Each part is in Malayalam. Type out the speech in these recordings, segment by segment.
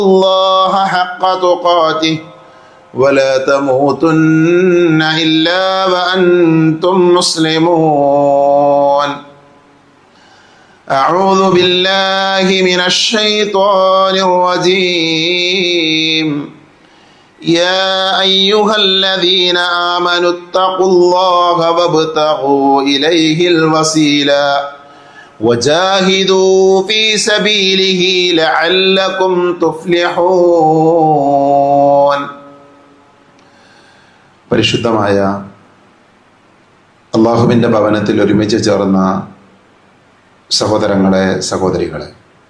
الله حق تقاته ولا تموتن إلا وأنتم مسلمون أعوذ بالله من الشيطان الرجيم يا أيها الذين آمنوا اتقوا الله وابتغوا إليه الوسيلة وجاهدوا في سبيله لعلكم تفلحون പരിശുദ്ധമായ അള്ളാഹുവിൻ്റെ ഭവനത്തിൽ ഒരുമിച്ച് ചേർന്ന സഹോദരങ്ങളെ സഹോദരികളെ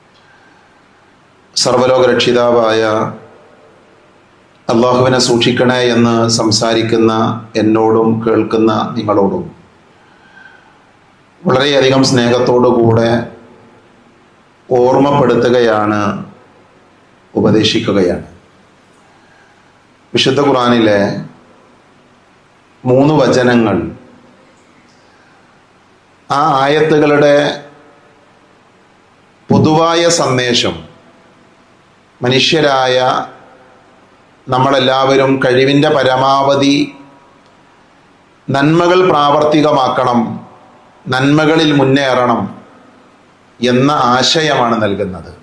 സർവലോക രക്ഷിതാവായ അള്ളാഹുവിനെ സൂക്ഷിക്കണേ എന്ന് സംസാരിക്കുന്ന എന്നോടും കേൾക്കുന്ന നിങ്ങളോടും വളരെയധികം സ്നേഹത്തോടുകൂടെ ഓർമ്മപ്പെടുത്തുകയാണ് ഉപദേശിക്കുകയാണ് വിശുദ്ധ ഖുറാനിലെ മൂന്ന് വചനങ്ങൾ ആ ആയത്തുകളുടെ പൊതുവായ സന്ദേശം മനുഷ്യരായ നമ്മളെല്ലാവരും കഴിവിൻ്റെ പരമാവധി നന്മകൾ പ്രാവർത്തികമാക്കണം നന്മകളിൽ മുന്നേറണം എന്ന ആശയമാണ് നൽകുന്നത്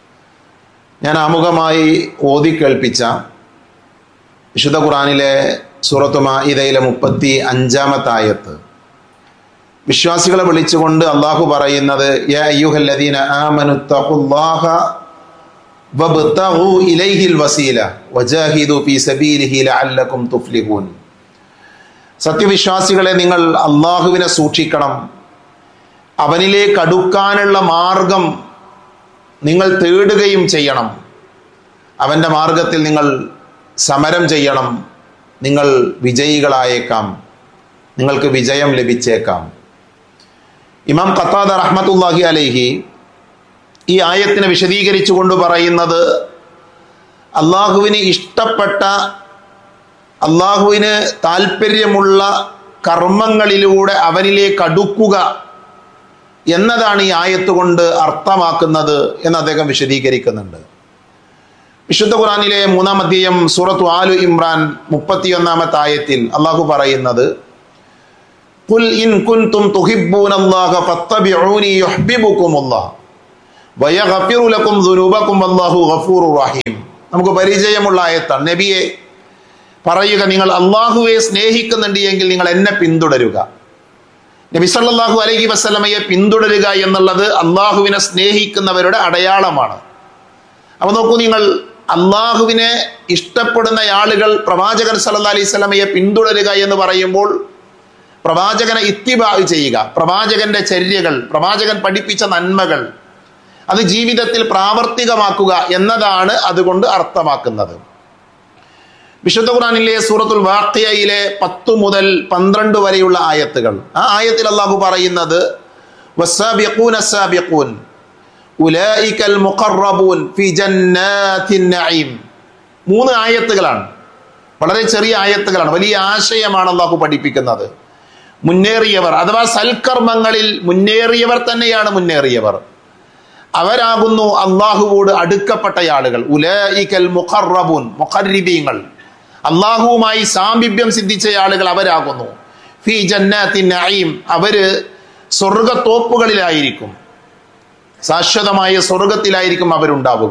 ഞാൻ ആമുഖമായി ഓതി കേൾപ്പിച്ച വിശുദ്ധ ഖുറാനിലെ സൂറത്തുമ ഇതയിലെ മുപ്പത്തി അഞ്ചാമത്തെ ആയത്ത് വിശ്വാസികളെ വിളിച്ചുകൊണ്ട് അള്ളാഹു പറയുന്നത് യാ അയ്യുഹല്ലദീന ആമനു തഖുല്ലാഹ വബ്തഗു ഇലൈഹിൽ വസീല വജാഹിദു ഫീ സബീലിഹി ലഅല്ലകും തുഫ്ലിഹൂൻ സത്യവിശ്വാസികളെ നിങ്ങൾ അള്ളാഹുവിനെ സൂക്ഷിക്കണം അവനിലേക്ക് അടുക്കാനുള്ള മാർഗം നിങ്ങൾ തേടുകയും ചെയ്യണം അവൻ്റെ മാർഗത്തിൽ നിങ്ങൾ സമരം ചെയ്യണം നിങ്ങൾ വിജയികളായേക്കാം നിങ്ങൾക്ക് വിജയം ലഭിച്ചേക്കാം ഇമാം ഖത്താദ റഹ്മത്തുല്ലാഹി അലൈഹി ഈ ആയത്തിനെ വിശദീകരിച്ചുകൊണ്ട് പറയുന്നത് അള്ളാഹുവിന് ഇഷ്ടപ്പെട്ട അള്ളാഹുവിന് താല്പര്യമുള്ള കർമ്മങ്ങളിലൂടെ അവനിലേക്ക് അടുക്കുക എന്നതാണ് ഈ ആയത്ത് കൊണ്ട് അർത്ഥമാക്കുന്നത് എന്ന് അദ്ദേഹം വിശദീകരിക്കുന്നുണ്ട് വിശുദ്ധ ഖുറാനിലെ മൂന്നാം അധ്യയം സൂറത്തു ആലു ഇമ്രാൻ മുപ്പത്തിയൊന്നാമത്തെ ആയത്തിൽ അള്ളാഹു പറയുന്നത് قل إن كنتم تحبون الله فاتبعوني يحببكم الله ويغفر لكم ذنوبكم والله غفور رحيم നമുക്ക് പരിചയമുള്ള ആയത്താണ് നബിയെ പറയുക നിങ്ങൾ അള്ളാഹുവെ സ്നേഹിക്കുന്നുണ്ട് എങ്കിൽ നിങ്ങൾ എന്നെ പിന്തുടരുക നബി സല്ലല്ലാഹു അലൈഹി വസല്ലമയെ പിന്തുടരുക എന്നുള്ളത് അള്ളാഹുവിനെ സ്നേഹിക്കുന്നവരുടെ അടയാളമാണ് അപ്പൊ നോക്കൂ നിങ്ങൾ അള്ളാഹുവിനെ ഇഷ്ടപ്പെടുന്ന ആളുകൾ പ്രവാചകൻ സല്ലല്ലാഹു അലൈഹി വസല്ലമയെ പിന്തുടരുക എന്ന് പറയുമ്പോൾ പ്രവാചകനെ ഇത്തിബാഗ് ചെയ്യുക പ്രവാചകന്റെ ചര്യകൾ പ്രവാചകൻ പഠിപ്പിച്ച നന്മകൾ അത് ജീവിതത്തിൽ പ്രാവർത്തികമാക്കുക എന്നതാണ് അതുകൊണ്ട് അർത്ഥമാക്കുന്നത് വിശുദ്ധ ഖുറാനിലെ സൂറത്തുൽ വാഖിയയിലെ പത്തു മുതൽ പന്ത്രണ്ട് വരെയുള്ള ആയത്തുകൾ ആ ആയത്തിൽ അള്ളാഹു പറയുന്നത് വസ്സാബിഖൂന അസ്സാബിഖൂൻ ഉലൈകൽ മുഖറബൂൻ ഫി ജന്നാത്തിൻ നഈം മൂന്ന് ആയത്തുകളാണ് വളരെ ചെറിയ ആയത്തുകളാണ് വലിയ ആശയമാണ് അള്ളാഹു പഠിപ്പിക്കുന്നത് മുന്നേറിയവർ അഥവാ സൽക്കർമ്മങ്ങളിൽ മുന്നേറിയവർ തന്നെയാണ് മുന്നേറിയവർ അവരാകുന്നു അള്ളാഹുവോട് അടുക്കപ്പെട്ട ആളുകൾ ഉലൈകൽ മുഖറബൂൻ മുഖരിബീങ്ങൾ അള്ളാഹുവുമായി സാമീപ്യം സിദ്ധിച്ച ആളുകൾ അവരാകുന്നു ഫി ജന്നാത്തിൻ നഈം അവര് സ്വർഗത്തോപ്പുകളിലായിരിക്കും ശാശ്വതമായ സ്വർഗത്തിലായിരിക്കും അവരുണ്ടാവുക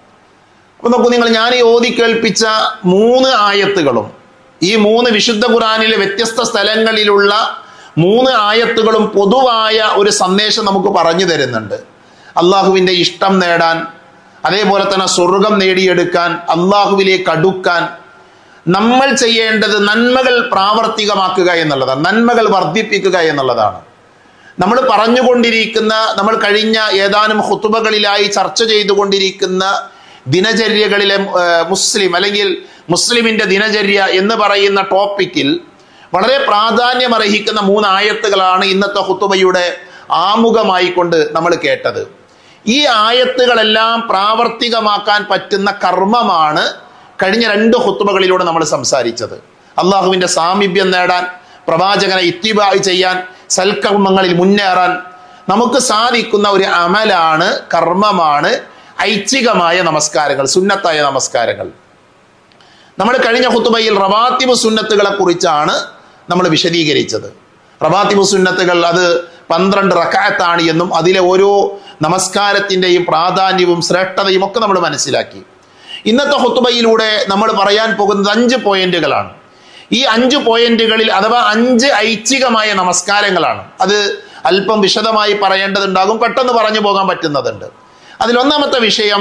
അപ്പൊ നോക്കൂ നിങ്ങൾ ഞാൻ ഈ ഓതി കേൾപ്പിച്ച മൂന്ന് ആയത്തുകളും ഈ മൂന്ന് വിശുദ്ധ ഖുറാനിലെ വ്യത്യസ്ത സ്ഥലങ്ങളിലുള്ള മൂന്ന് ആയത്തുകളും പൊതുവായ ഒരു സന്ദേശം നമുക്ക് പറഞ്ഞു തരുന്നുണ്ട് അള്ളാഹുവിൻ്റെ ഇഷ്ടം നേടാൻ അതേപോലെ തന്നെ സ്വർഗം നേടിയെടുക്കാൻ അള്ളാഹുവിലേക്ക് അടുക്കാൻ നമ്മൾ ചെയ്യേണ്ടത് നന്മകൾ പ്രാവർത്തികമാക്കുക എന്നുള്ളതാണ് നന്മകൾ വർദ്ധിപ്പിക്കുക എന്നുള്ളതാണ് നമ്മൾ പറഞ്ഞുകൊണ്ടിരിക്കുന്ന നമ്മൾ കഴിഞ്ഞ ഏതാനും ഹുത്തുബകളിലായി ചർച്ച ചെയ്തുകൊണ്ടിരിക്കുന്ന ദിനചര്യകളിലെ ഏർ, മുസ്ലിം അല്ലെങ്കിൽ മുസ്ലിമിന്റെ ദിനചര്യ എന്ന് പറയുന്ന ടോപ്പിക്കിൽ വളരെ പ്രാധാന്യമർഹിക്കുന്ന മൂന്ന് ആയത്തുകളാണ് ഇന്നത്തെ ഹുത്തുബയുടെ ആമുഖമായി കൊണ്ട് നമ്മൾ കേട്ടത് ഈ ആയത്തുകളെല്ലാം പ്രാവർത്തികമാക്കാൻ പറ്റുന്ന കർമ്മമാണ് കഴിഞ്ഞ രണ്ട് ഹുത്തുബകളിലൂടെ നമ്മൾ സംസാരിച്ചത് അള്ളാഹുവിന്റെ സാമീപ്യം നേടാൻ പ്രവാചകനെ ഇത്തിബായി ചെയ്യാൻ സൽക്കർമ്മങ്ങളിൽ മുന്നേറാൻ നമുക്ക് സാധിക്കുന്ന ഒരു അമലാണ് കർമ്മമാണ് ഐച്ഛികമായ നമസ്കാരങ്ങൾ സുന്നത്തായ നമസ്കാരങ്ങൾ നമ്മൾ കഴിഞ്ഞ ഹുത്തുബയിൽ റവാത്തിബ് സുന്നത്തുകളെ കുറിച്ചാണ് നമ്മൾ വിശദീകരിച്ചത് റവാത്തിബ് സുന്നത്തുകൾ അത് പന്ത്രണ്ട് റക്കായത്താണ് എന്നും അതിലെ ഓരോ നമസ്കാരത്തിൻ്റെയും പ്രാധാന്യവും ശ്രേഷ്ഠതയും ഒക്കെ നമ്മൾ മനസ്സിലാക്കി ഇന്നത്തെ ഹുത്തുബയിലൂടെ നമ്മൾ പറയാൻ പോകുന്നത് അഞ്ച് പോയിന്റുകളാണ് ഈ അഞ്ച് പോയിന്റുകളിൽ അഥവാ അഞ്ച് ഐച്ഛികമായ നമസ്കാരങ്ങളാണ് അത് അല്പം വിശദമായി പറയേണ്ടതുണ്ടാകും പെട്ടെന്ന് പറഞ്ഞു പോകാൻ പറ്റുന്നതുണ്ട് അതിൽ ഒന്നാമത്തെ വിഷയം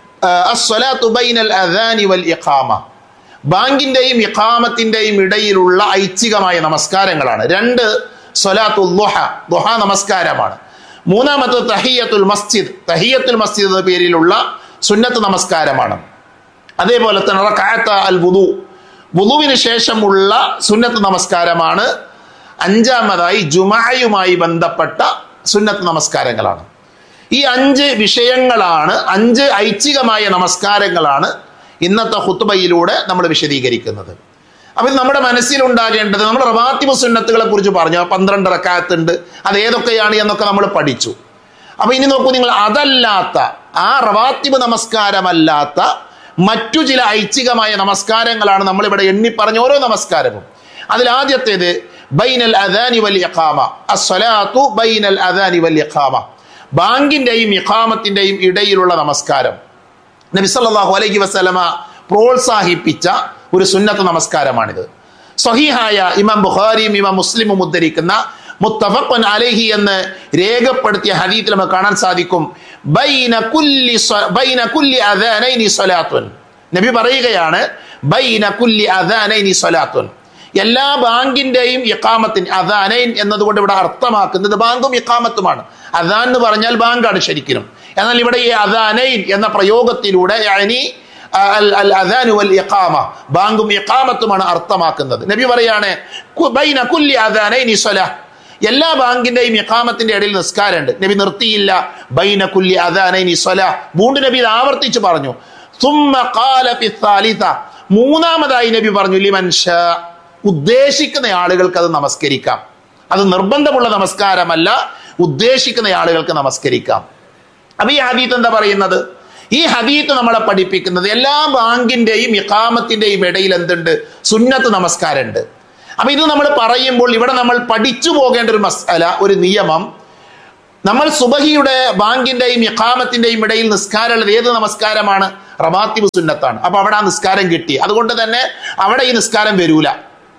അസ്വലാത്തു ബൈനൽ അദാനി വൽ ഇഖാമ ബാങ്കിന്റെയും ഇഖാമത്തിന്റെയും ഇടയിലുള്ള ഐച്ഛികമായ നമസ്കാരങ്ങളാണ് രണ്ട് സ്വലാത്തു ദുഹ ദുഹ നമസ്കാരമാണ് മൂന്നാമത്തെ തഹിയത്തുൽ മസ്ജിദ് തഹിയത്തുൽ മസ്ജിദ് എന്ന പേരിലുള്ള സുന്നത്ത് നമസ്കാരമാണ് അതേപോലെ തന്നെ റക്അത്ത് അൽ വുദു വുദുവിന് ശേഷമുള്ള സുന്നത്ത് നമസ്കാരമാണ് അഞ്ചാമതായി ജുമായുമായി ബന്ധപ്പെട്ട സുന്നത്ത് നമസ്കാരങ്ങളാണ് ഈ അഞ്ച് വിഷയങ്ങളാണ് അഞ്ച് ഐച്ഛികമായ നമസ്കാരങ്ങളാണ് ഇന്നത്തെ ഹുത്തുബയിലൂടെ നമ്മൾ വിശദീകരിക്കുന്നത് അപ്പം നമ്മുടെ മനസ്സിലുണ്ടാകേണ്ടത് നമ്മൾ റവാത്തിബ് സുന്നത്തുകളെ കുറിച്ച് പറഞ്ഞു പന്ത്രണ്ട് റക്കാത്തുണ്ട് അത് ഏതൊക്കെയാണ് എന്നൊക്കെ നമ്മൾ പഠിച്ചു അപ്പൊ ഇനി നോക്കൂ നിങ്ങൾ അതല്ലാത്ത ആ റവാത്തിബ് നമസ്കാരമല്ലാത്ത മറ്റു ചില ഐച്ഛികമായ നമസ്കാരങ്ങളാണ് നമ്മളിവിടെ എണ്ണി പറഞ്ഞ ഓരോ നമസ്കാരവും അതിൽ ആദ്യത്തേത് ബൈനൽ അദാനി വൽ ഇഖാമ അസ്സലാത്തു ബൈനൽ അദാനി വൽ ഇഖാമ ബാങ്കിന്റെയും ഇഖാമത്തിന്റെയും ഇടയിലുള്ള നമസ്കാരം നബി സല്ലല്ലാഹു അലൈഹി വസല്ലമ പ്രോത്സാഹിപ്പിച്ച ഒരു സുന്നത്ത് നമസ്കാരമാണിത് സഹീഹായ ഇമാം ബുഖാരിയും ഇമാം മുസ്ലിമും ഉദ്ധരിക്കുന്ന മുത്തഫഖൻ അലൈഹി എന്ന് രേഖപ്പെടുത്തിയ ഹദീത്തിൽ നമുക്ക് കാണാൻ സാധിക്കും ബൈന കുല്ലി സ്വ- ബൈന കുല്ലി അദാനൈനി സ്വലാത്തുൻ നബി പറയുകയാണ് ബൈന കുല്ലി അദാനൈനി സ്വലാത്തുൻ എല്ലാ ബാങ്കിന്റെയും ഇഖാമത്തിന് അദാനൈൻ എന്നതുകൊണ്ട് ഇവിടെ അർത്ഥമാക്കുന്നത് ബാങ്കും ഇഖാമത്തുമാണ് അദാൻ എന്ന് പറഞ്ഞാൽ ബാങ്കാണ് ശരിക്കും എന്നാൽ ഇവിടെ ഈ അദാനൈൻ എന്ന പ്രയോഗത്തിലൂടെ യഅനി അൽ- അൽ അദാനു വൽ ഇഖാമ ബാങ്കും ഇഖാമത്തുമാണ് അർത്ഥമാക്കുന്നത് നബി പറയാണ് കു- ബൈന കുല്ലി അദാനൈനി സ്വലാ എല്ലാ ബാങ്കിന്റെയും ഇഖാമത്തിന്റെ ഇടയിൽ നിസ്കാരമുണ്ട് നബി നിർത്തിയില്ല ബൈന കുല്ലി അദാനൈനി സ്വലാ മൂന്ന് നബി ഇത് ആവർത്തിച്ച് പറഞ്ഞു സുമ്മ ഖാല ഫി ത്സാലിസ. മൂന്നാമതായി നബി പറഞ്ഞു ലിമൻ ഷാ ഉദ്ദേശിക്കുന്ന ആളുകൾക്ക് അത് നമസ്കരിക്കാം അത് നിർബന്ധമുള്ള നമസ്കാരമല്ല ഉദ്ദേശിക്കുന്ന ആളുകൾക്ക് നമസ്കരിക്കാം അപ്പൊ ഈ ഹദീത്ത് എന്താ പറയുന്നത് ഈ ഹദീത്ത് നമ്മളെ പഠിപ്പിക്കുന്നത് എല്ലാ ബാങ്കിന്റെയും ഇഖാമത്തിന്റെയും ഇടയിൽ എന്തുണ്ട് സുന്നത്ത് നമസ്കാരമുണ്ട് അപ്പൊ ഇത് നമ്മൾ പറയുമ്പോൾ ഇവിടെ നമ്മൾ പഠിച്ചു പോകേണ്ട ഒരു മസാല ഒരു നിയമം നമ്മൾ സുബഹിയുടെ ബാങ്കിന്റെയും ഇഖാമത്തിന്റെയും ഇടയിൽ നിസ്കാരമുള്ളത് ഏത് നമസ്കാരമാണ് റവാത്തിബ് സുന്നത്താണ് അപ്പൊ അവിടെ ആ നിസ്കാരം കിട്ടി അതുകൊണ്ട് തന്നെ അവിടെ ഈ നിസ്കാരം വരൂല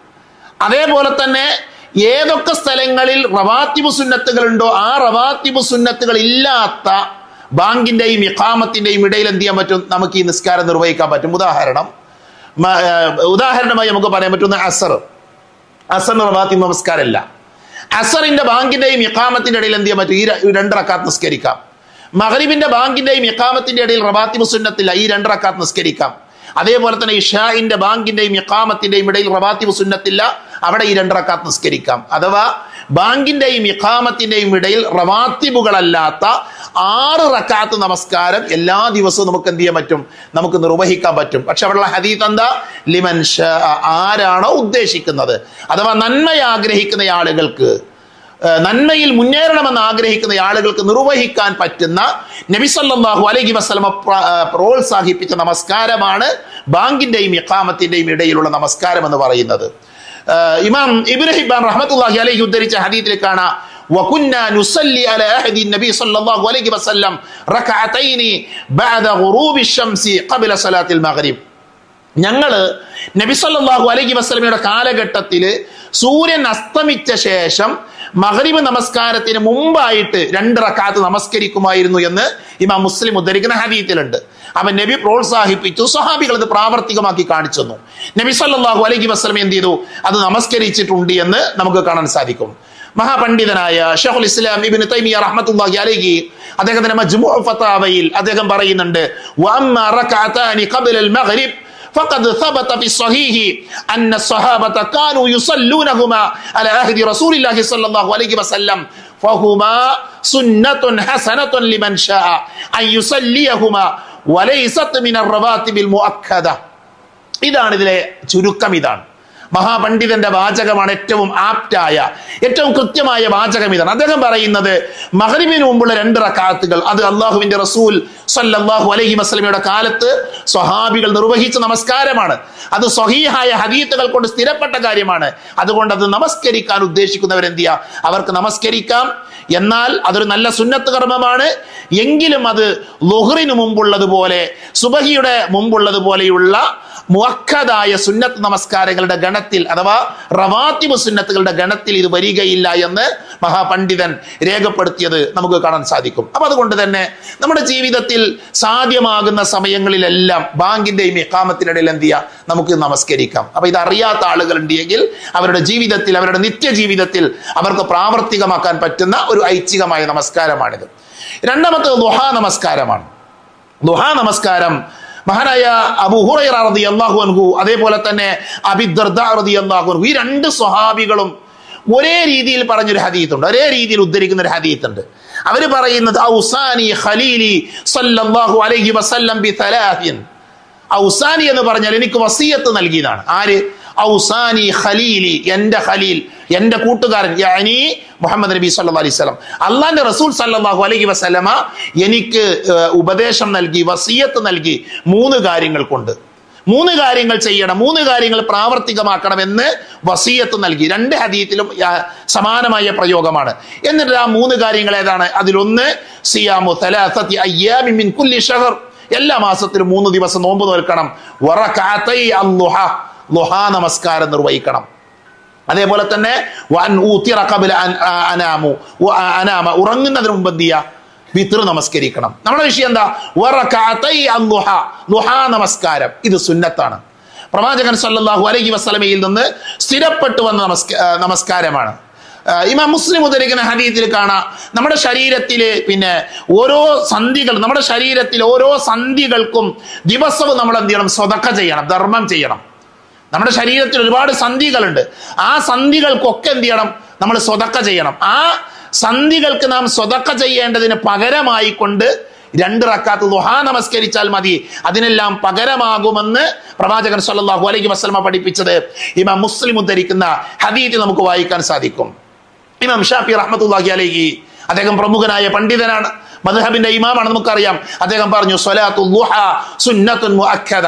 അതേപോലെ തന്നെ ഏതൊക്കെ സ്ഥലങ്ങളിൽ റവാത്തിബ് സുന്നത്തുകൾ ഉണ്ടോ ആ റവാത്തിബ് സുന്നത്തുകൾ ഇല്ലാത്ത ബാങ്കിന്റെയും ഇഖാമത്തിന്റെയും ഇടയിൽ എന്ത് ചെയ്യാൻ പറ്റും നമുക്ക് ഈ നിസ്കാരം നിർവഹിക്കാൻ പറ്റും ഉദാഹരണം മ- ഏർ ഉദാഹരണമായി നമുക്ക് പറയാൻ പറ്റുന്ന അസർ അസറിന് റവാത്തിബ് നമസ്കാരമല്ല അസറിന്റെ ബാങ്കിന്റെയും ഇഖാമത്തിന്റെ ഇടയിൽ എന്ത് ചെയ്യാൻ പറ്റും ഈ ര- ഈ രണ്ട് റക്കാത്ത് നിസ്കരിക്കാം മഹരിബിന്റെ ബാങ്കിന്റെയും ഇഖാമത്തിന്റെ ഇടയിൽ റവാത്തിബ് സുന്നത്തില്ല ഈ രണ്ട് റക്കാത്ത് നിസ്കരിക്കാം അതേപോലെ തന്നെ ഇഷാഇന്റെ ബാങ്കിന്റെയും ഇഖാമത്തിന്റെയും ഇടയിൽ റവാത്തിബ് സുന്നത്തില്ല അവിടെ ഈ രണ്ട് റക്കാത്ത് നിസ്കരിക്കാം അഥവാ ബാങ്കിന്റെയും ഇഖാമത്തിന്റെയും ഇടയിൽ റവാത്തിബുകളല്ലാത്ത ആറ് റക്കാത്ത് നമസ്കാരം എല്ലാ ദിവസവും നമുക്ക് എന്ത് ചെയ്യാൻ പറ്റും നമുക്ക് നിർവഹിക്കാൻ പറ്റും പക്ഷെ അവിടെയുള്ള ഹദീത്ത് എന്താ ലിമൻ ഷാ ആരാണോ ഉദ്ദേശിക്കുന്നത് അഥവാ നന്മ ആഗ്രഹിക്കുന്ന ആളുകൾക്ക് ഏഹ് നന്മയിൽ മുന്നേറണമെന്ന് ആഗ്രഹിക്കുന്ന ആളുകൾക്ക് നിർവഹിക്കാൻ പറ്റുന്ന നബിസല്ലാഹു അലൈഹി വസ്ലമ പ്ര- ഏഹ് പ്രോത്സാഹിപ്പിച്ച നമസ്കാരമാണ് ബാങ്കിന്റെയും ഇഖാമത്തിന്റെയും ഇടയിലുള്ള നമസ്കാരം എന്ന് പറയുന്നത് ഏഹ് ഇമാം ഇബ്രാഹിബാൻ റഹ്മത്തുള്ളാഹി അലൈഹി ഉദ്ധരിച്ച ഹദീത്തിൽ കാണാം وكنا نصلي على عهد النبي صلى الله عليه وسلم ركعتين بعد غروب الشمس قبل صلاة المغرب ഞങ്ങള് നബിസല്ലാഹു അലൈഹി വസ്ലമയുടെ കാലഘട്ടത്തില് സൂര്യൻ അസ്തമിച്ച ശേഷം മഹരിബ് നമസ്കാരത്തിന് മുമ്പായിട്ട് രണ്ട് റക്കാത്ത് നമസ്കരിക്കുമായിരുന്നു എന്ന് ഇമാം മുസ്ലിം ഉദ്ധരിക്കുന്ന ഹദീത്തിലുണ്ട് അവൻ നബി പ്രോത്സാഹിപ്പിച്ചു സ്വഹാബികൾ അത് പ്രാവർത്തികമാക്കി കാണിച്ചു തന്നു നബി സല്ലല്ലാഹു അലൈഹി വസ്ലം എന്ത് ചെയ്തു അത് നമസ്കരിച്ചിട്ടുണ്ട് എന്ന് നമുക്ക് കാണാൻ സാധിക്കും മഹാപണ്ഡിതനായ ഷെഖുൽ ഇസ്ലാം ഇബിൻ തൈമിയ റഹ്മത്തുള്ളാഹി അലൈഹി അദ്ദേഹത്തിന്റെ മജ്മൂ ഫത്താവയിൽ അദ്ദേഹം പറയുന്നുണ്ട് വഅമ്മ റകഅതാനി ഖബ്ല المغرب فقد ثبت في الصحيح أن الصحابة كانوا يصلونهما على عهد رسول الله صلى الله عليه وسلم فهما سنة حسنة لمن شاء أن يصليهما وليست من الرواتب المؤكدة ഇതാണ് ഇതിലെ ചുരുക്കം ഇതാണ് മഹാപണ്ഡിതന്റെ വാചകമാണ് ഏറ്റവും ആപ്റ്റായ ഏറ്റവും കൃത്യമായ വാചകം ഇതാണ് അദ്ദേഹം പറയുന്നത് മഹരിബിന് മുമ്പുള്ള രണ്ട് റക്കാത്തുകൾ അത് അള്ളാഹുവിന്റെ റസൂൽ സല്ലല്ലാഹു അലൈഹി വസല്ലമയുടെ കാലത്ത് സ്വഹാബികൾ നിർവഹിച്ച നമസ്കാരമാണ് അത് സ്വഹീഹായ ഹദീത്തുകൾ കൊണ്ട് സ്ഥിരപ്പെട്ട കാര്യമാണ് അതുകൊണ്ട് അത് നമസ്കരിക്കാൻ ഉദ്ദേശിക്കുന്നവരെന്ത് ചെയ്യുക അവർക്ക് നമസ്കരിക്കാം എന്നാൽ അതൊരു നല്ല സുന്നത്ത് കർമ്മമാണ് എങ്കിലും അത് ലുഹറിന് മുമ്പുള്ളതുപോലെ സുബഹിയുടെ മുമ്പുള്ളതുപോലെയുള്ള മുഅക്കദായ സുന്നത്ത് നമസ്കാരങ്ങളുടെ ഗണത്തിൽ അഥവാ റവാത്തിബ് സുന്നത്തുകളുടെ ഗണത്തിൽ ഇത് വരികയില്ല എന്ന് മഹാപണ്ഡിതൻ രേഖപ്പെടുത്തിയത് നമുക്ക് കാണാൻ സാധിക്കും അപ്പൊ അതുകൊണ്ട് തന്നെ നമ്മുടെ ജീവിതത്തിൽ സാധ്യമാകുന്ന സമയങ്ങളിലെല്ലാം ബാങ്കിന്റെയും ഇക്കാമത്തിനിടയിൽ എന്ത് ചെയ്യുക നമുക്ക് നമസ്കരിക്കാം അപ്പൊ ഇത് അറിയാത്ത ആളുകൾ ഉണ്ടെങ്കിൽ അവരുടെ ജീവിതത്തിൽ അവരുടെ നിത്യജീവിതത്തിൽ അവർക്ക് പ്രാവർത്തികമാക്കാൻ പറ്റുന്ന ഒരു ഐച്ഛികമായ നമസ്കാരമാണിത് രണ്ടാമത്തെ ദുഹാ നമസ്കാരമാണ് ദുഹാ നമസ്കാരം മഹാനായ അബു ഹുറൈറ റതി അള്ളാഹു അൻഹു അതേപോലെ തന്നെ അബിദർദ റതി അള്ളാഹു അൻഹു ഈ രണ്ട് സ്വഹാബികളും ഒരേ രീതിയിൽ പറഞ്ഞൊരു ഹദീത്തുണ്ട് ഒരേ രീതിയിൽ ഉദ്ധരിക്കുന്ന ഒരു ഹദീത്തുണ്ട് അവർ പറയുന്നത് ഔസാനി ഖലീലി സല്ലല്ലാഹു അലൈഹി വസല്ലം ബി തലാഹിൻ ഔസാനി എന്ന് പറഞ്ഞാൽ എനിക്ക് വസീയത്ത് നൽകിയതാണ് ആര് ഔസാനി ഖലീലി എന്റെ ഖലീൽ എന്റെ കൂട്ടുകാരൻ യാനി മുഹമ്മദ് നബി സല്ലാ അലൈഹി സ്വലം അള്ളാന്റെ റസൂൽ സല്ലാഹു അലൈഹി വസല്ലമ എനിക്ക് ഏഹ്, ഉപദേശം നൽകി വസീയത്ത് നൽകി മൂന്ന് കാര്യങ്ങൾ കൊണ്ട് മൂന്ന് കാര്യങ്ങൾ ചെയ്യണം മൂന്ന് കാര്യങ്ങൾ പ്രാവർത്തികമാക്കണമെന്ന് വസീയത്ത് നൽകി രണ്ട് ഹദീത്തിലും ആ, സമാനമായ പ്രയോഗമാണ് എന്നിട്ട് ആ മൂന്ന് കാര്യങ്ങൾ ഏതാണ് അതിലൊന്ന് സിയാമു തലാസത്തി അയ്യാമി മിൻ കുല്ലി ഷഹർ എല്ലാ മാസത്തിലും മൂന്ന് ദിവസം നോമ്പ് നോൽക്കണം വറകാത്തൈ അൽലുഹ ലുഹാ നമസ്കാരം നിർവഹിക്കണം അതേപോലെ തന്നെ വൻ ഊത്തിറ ഖബല അൻ- ആ- അനാമു ഉ- ആ- അനാമ ഉറങ്ങുന്നതിന് മുമ്പ് എന്ത് ചെയ്യുക വിത്ർ നമസ്കരിക്കണം നമ്മുടെ വിഷയം എന്താ വറകഅതൈ അദ്ദുഹ. ലുഹാ നമസ്കാരം ഇത് സുന്നത്താണ് പ്രവാചകൻ സല്ലല്ലാഹു അലൈഹി വസല്ലമയിൽ നിന്ന് സ്ഥിരപ്പെട്ടു വന്ന നമസ്ക ആ, നമസ്കാരമാണ് ആ, ഇമാം മുസ്ലിം ഉദ്ധരിക്കുന്ന ഹദീത്തിൽ കാണാം നമ്മുടെ ശരീരത്തില് പിന്നെ ഓരോ സന്ധികൾ നമ്മുടെ ശരീരത്തിൽ ഓരോ സന്ധികൾക്കും ദിവസവും നമ്മൾ എന്ത് ചെയ്യണം സ്വതക്ക ചെയ്യണം ധർമ്മം ചെയ്യണം നമ്മുടെ ശരീരത്തിൽ ഒരുപാട് സന്ധികളുണ്ട് ആ സന്ധികൾക്കൊക്കെ എന്ത് ചെയ്യണം നമ്മൾ സ്വതക്ക ചെയ്യണം ആ സന്ധികൾക്ക് നാം സ്വതക്ക ചെയ്യേണ്ടതിന് പകരമായി കൊണ്ട് രണ്ട് റക്കാത്ത് ദുഹാ നമസ്കരിച്ചാൽ മതി അതിനെല്ലാം പകരമാകുമെന്ന് പ്രവാചകൻ സല്ലല്ലാഹു അലൈഹി വസല്ലമ പഠിപ്പിച്ചത് ഇമാം മുസ്ലിം ഉദ്ധരിക്കുന്ന ഹദീത്ത് നമുക്ക് വായിക്കാൻ സാധിക്കും ഇമാം ഷാഫി റഹ്മത്തുള്ളാഹി അലൈഹി അദ്ദേഹം പ്രമുഖനായ പണ്ഡിതനാണ് മദ്ഹബിന്റെ ഇമാമാണ് നമുക്കറിയാം അദ്ദേഹം പറഞ്ഞു സ്വലാത്തു ലുഹ സുന്നത്തുൻ മുഅക്കദ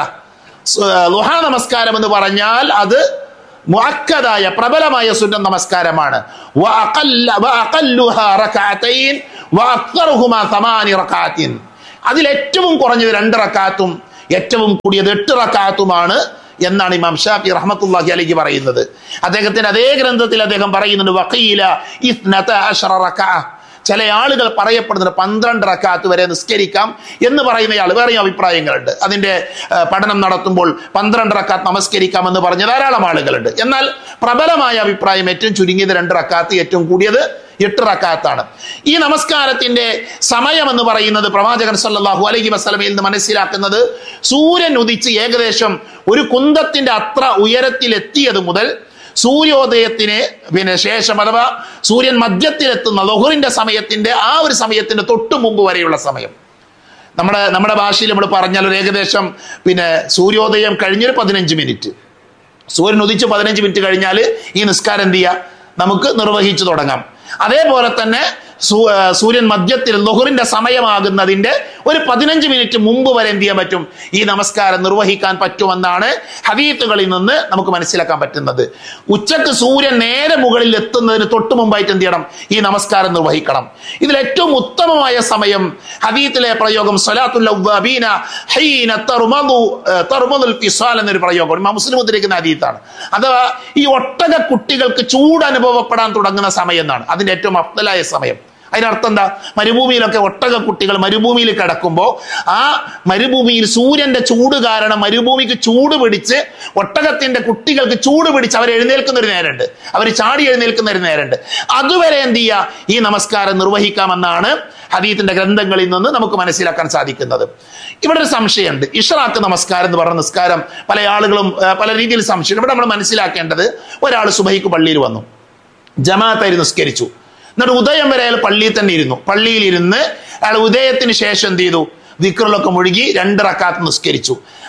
ലുഹ നമസ്കാരം എന്ന് പറഞ്ഞാൽ അത് മുഅക്കദായ പ്രബലമായ സുന്ന നമസ്കാരമാണ് വഅഖല്ല- വഅഖല്ലുഹാ റകഅതൈൻ വഅക്തറുഹുമാ സമാനി റകഅത്തിൻ അതിൽ ഏറ്റവും കുറഞ്ഞത് രണ്ട് റക്കാത്തും ഏറ്റവും കൂടിയത് എട്ട് റക്കാത്തുമാണ് എന്നാണ് ഇമാം ഷാഫി റഹ്മത്തുള്ളാഹി അലൈഹി പറയുന്നത് അദ്ദേഹത്തിന്റെ അതേ ഗ്രന്ഥത്തിൽ അദ്ദേഹം പറയുന്നുണ്ട് വഖീല ഇസ്നത അശറ റകഅ ചില ആളുകൾ പറയപ്പെടുന്നത് പന്ത്രണ്ട് റക്കാത്ത് വരെ നിസ്കരിക്കാം എന്ന് പറയുന്ന ആൾ വേറെയും അഭിപ്രായങ്ങളുണ്ട് അതിന്റെ ആ, പഠനം നടത്തുമ്പോൾ പന്ത്രണ്ട് റക്കാത്ത് നമസ്കരിക്കാം എന്ന് പറഞ്ഞ ധാരാളം ആളുകളുണ്ട് എന്നാൽ പ്രബലമായ അഭിപ്രായം ഏറ്റവും ചുരുങ്ങിയത് രണ്ട് റക്കാത്ത് ഏറ്റവും കൂടിയത് എട്ട് റക്കാത്താണ് ഈ നമസ്കാരത്തിന്റെ സമയം എന്ന് പറയുന്നത് പ്രവാചകൻ സല്ലല്ലാഹു അലൈഹി വസല്ലമയിൽ നിന്ന് മനസ്സിലാക്കുന്നത് സൂര്യൻ ഉദിച്ച് ഏകദേശം ഒരു കുന്തത്തിന്റെ അത്ര ഉയരത്തിൽ എത്തിയത് മുതൽ സൂര്യോദയത്തിന് പിന്നെ ശേഷം അഥവാ സൂര്യൻ മധ്യത്തിലെത്തുന്ന ലഹുറിന്റെ സമയത്തിന്റെ ആ ഒരു സമയത്തിന്റെ തൊട്ടു മുമ്പ് വരെയുള്ള സമയം നമ്മുടെ നമ്മുടെ ഭാഷയിൽ നമ്മൾ പറഞ്ഞാൽ ഒരു ഏകദേശം പിന്നെ സൂര്യോദയം കഴിഞ്ഞൊരു പതിനഞ്ച് മിനിറ്റ് സൂര്യൻ ഉദിച്ച് പതിനഞ്ച് മിനിറ്റ് കഴിഞ്ഞാൽ ഈ നിസ്കാരം എന്ത് ചെയ്യുക നമുക്ക് നിർവഹിച്ചു തുടങ്ങാം അതേപോലെ തന്നെ സൂ- ആ, സൂര്യൻ മധ്യത്തിൽ ലൊഹറിന്റെ സമയമാകുന്നതിന്റെ ഒരു പതിനഞ്ച് മിനിറ്റ് മുമ്പ് വരെ എന്ത് ചെയ്യാൻ പറ്റും ഈ നമസ്കാരം നിർവഹിക്കാൻ പറ്റുമെന്നാണ് ഹദീത്തുകളിൽ നിന്ന് നമുക്ക് മനസ്സിലാക്കാൻ പറ്റുന്നത് ഉച്ചക്ക് സൂര്യൻ നേരെ മുകളിൽ എത്തുന്നതിന് തൊട്ട് മുമ്പായിട്ട് എന്ത് ചെയ്യണം ഈ നമസ്കാരം നിർവഹിക്കണം ഇതിൽ ഏറ്റവും ഉത്തമമായ സമയം ഹദീത്തിലെ പ്രയോഗം സ്വലാത്തുൽ അവ്വാബീന ഹീന തർമദു ഏഹ്, തർമദുൽ ഫിസാൽ എന്നൊരു പ്രയോഗം ഇമാം മുസ്ലിം ഉദ്ധരിക്കുന്ന ഹദീത്താണ് അഥവാ ഈ ഒട്ടക കുട്ടികൾക്ക് ചൂട് അനുഭവപ്പെടാൻ തുടങ്ങുന്ന സമയം എന്നാണ് അതിന്റെ ഏറ്റവും അഫ്തലായ സമയം അതിനർത്ഥം എന്താ മരുഭൂമിയിലൊക്കെ ഒട്ടക കുട്ടികൾ മരുഭൂമിയിൽ കിടക്കുമ്പോൾ ആ മരുഭൂമിയിൽ സൂര്യന്റെ ചൂട് കാരണം മരുഭൂമിക്ക് ചൂട് പിടിച്ച് ഒട്ടകത്തിന്റെ കുട്ടികൾക്ക് ചൂട് പിടിച്ച് അവർ എഴുന്നേൽക്കുന്ന ഒരു നേരമുണ്ട് അവർ ചാടി എഴുന്നേൽക്കുന്ന ഒരു നേരമുണ്ട് അതുവരെ എന്ത് ചെയ്യുക ഈ നമസ്കാരം നിർവഹിക്കാമെന്നാണ് ഹദീത്തിന്റെ ഗ്രന്ഥങ്ങളിൽ നിന്ന് നമുക്ക് മനസ്സിലാക്കാൻ സാധിക്കുന്നത് ഇവിടെ ഒരു സംശയമുണ്ട് ഇഷ്റാക്ക് നമസ്കാരം എന്ന് പറഞ്ഞ നിസ്കാരം പല ആളുകളും ആ, പല രീതിയിൽ സംശയം ഇവിടെ നമ്മൾ മനസ്സിലാക്കേണ്ടത് ഒരാൾ സുബഹിക്ക് പള്ളിയിൽ വന്നു ജമാഅത്തായി നിസ്കരിച്ചു എന്നിട്ട് ഉദയം വരെ അയാൾ പള്ളിയിൽ തന്നെ ഇരുന്നു പള്ളിയിൽ ഇരുന്ന് അയാൾ ഉദയത്തിന് ശേഷം എന്ത് ചെയ്തു ദിക്റിലൊക്കെ മുഴുകി രണ്ട് റക്കാത്ത് നിസ്കരിച്ചു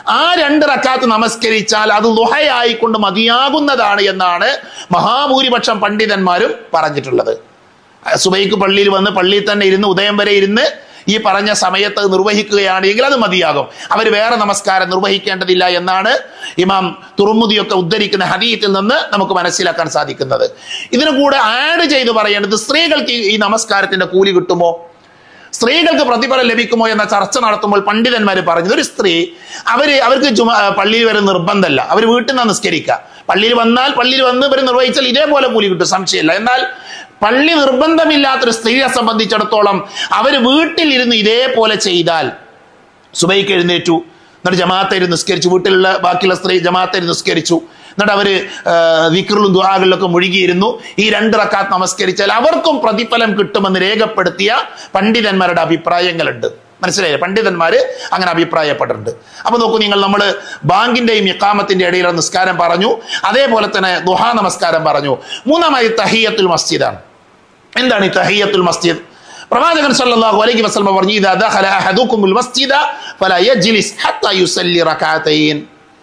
ആ രണ്ട് റക്കാത്ത് നമസ്കരിച്ചാൽ അത് ലുഹയായിക്കൊണ്ട് മതിയാകുന്നതാണ് എന്നാണ് മഹാഭൂരിപക്ഷം പണ്ഡിതന്മാരും പറഞ്ഞിട്ടുള്ളത് സുബൈക്ക് പള്ളിയിൽ വന്ന് പള്ളിയിൽ തന്നെ ഇരുന്ന് ഉദയം വരെ ഇരുന്ന് ഈ പറഞ്ഞ സമയത്ത് അത് നിർവഹിക്കുകയാണെങ്കിൽ അത് മതിയാകും അവർ വേറെ നമസ്കാരം നിർവഹിക്കേണ്ടതില്ല എന്നാണ് ഇമാം തുറമുദിയൊക്കെ ഉദ്ധരിക്കുന്ന ഹദീത്തിൽ നിന്ന് നമുക്ക് മനസ്സിലാക്കാൻ സാധിക്കുന്നത് ഇതിനു കൂടെ ആഡ് ചെയ്ത് പറയേണ്ടത് സ്ത്രീകൾക്ക് ഈ- ഈ നമസ്കാരത്തിന്റെ കൂലി കിട്ടുമോ സ്ത്രീകൾക്ക് പ്രതിഫലം ലഭിക്കുമോ എന്ന ചർച്ച നടത്തുമ്പോൾ പണ്ഡിതന്മാർ പറഞ്ഞത് ഒരു സ്ത്രീ അവര് അവർക്ക് ജുമ പള്ളിയിൽ വരെ നിർബന്ധമല്ല അവർ വീട്ടിൽ നിന്ന് നിസ്കരിക്കുക പള്ളിയിൽ വന്നാൽ പള്ളിയിൽ വന്ന് ഇവർ നിർവഹിച്ചാൽ ഇതേപോലെ കൂലി കിട്ടും സംശയമില്ല എന്നാൽ പള്ളി നിർബന്ധമില്ലാത്തൊരു സ്ത്രീയെ സംബന്ധിച്ചിടത്തോളം അവർ വീട്ടിലിരുന്ന് ഇതേപോലെ ചെയ്താൽ സുബൈക്ക് എഴുന്നേറ്റു എന്നിട്ട് ജമാഅത്തേര് നിസ്കരിച്ചു വീട്ടിലുള്ള ബാക്കിയുള്ള സ്ത്രീ ജമാഅത്തേര് നിസ്കരിച്ചു എന്നിട്ട് അവര് വിക്റിലും ദുആകളിലൊക്കെ മുഴുകിയിരുന്നു ഈ രണ്ട് റക്കാത്ത് നമസ്കരിച്ചാൽ അവർക്കും പ്രതിഫലം കിട്ടുമെന്ന് രേഖപ്പെടുത്തിയ പണ്ഡിതന്മാരുടെ അഭിപ്രായങ്ങളുണ്ട് മനസ്സിലായില്ലേ പണ്ഡിതന്മാര് അങ്ങനെ അഭിപ്രായപ്പെട്ടിട്ടുണ്ട് അപ്പൊ നോക്കൂ നിങ്ങൾ നമ്മൾ ബാങ്കിന്റെയും ഇക്കാമത്തിന്റെ ഇടയിലുള്ള നിസ്കാരം പറഞ്ഞു അതേപോലെ തന്നെ ദുഹാ നമസ്കാരം പറഞ്ഞു മൂന്നാമായി തഹിയത്തുൽ മസ്ജിദാണ് എന്താണ് ഈ തഹിയത്തുൽ മസ്ജിദ് പ്രവാചകൻ സല്ലല്ലാഹു അലൈഹി വസല്ലം പറഞ്ഞു ഇദാ ദഖല അഹദുകുമുൽ മസ്ജിദ ഫലാ യജ്ലിസ് ഹത്താ യുസല്ലി റകഅതൈൻ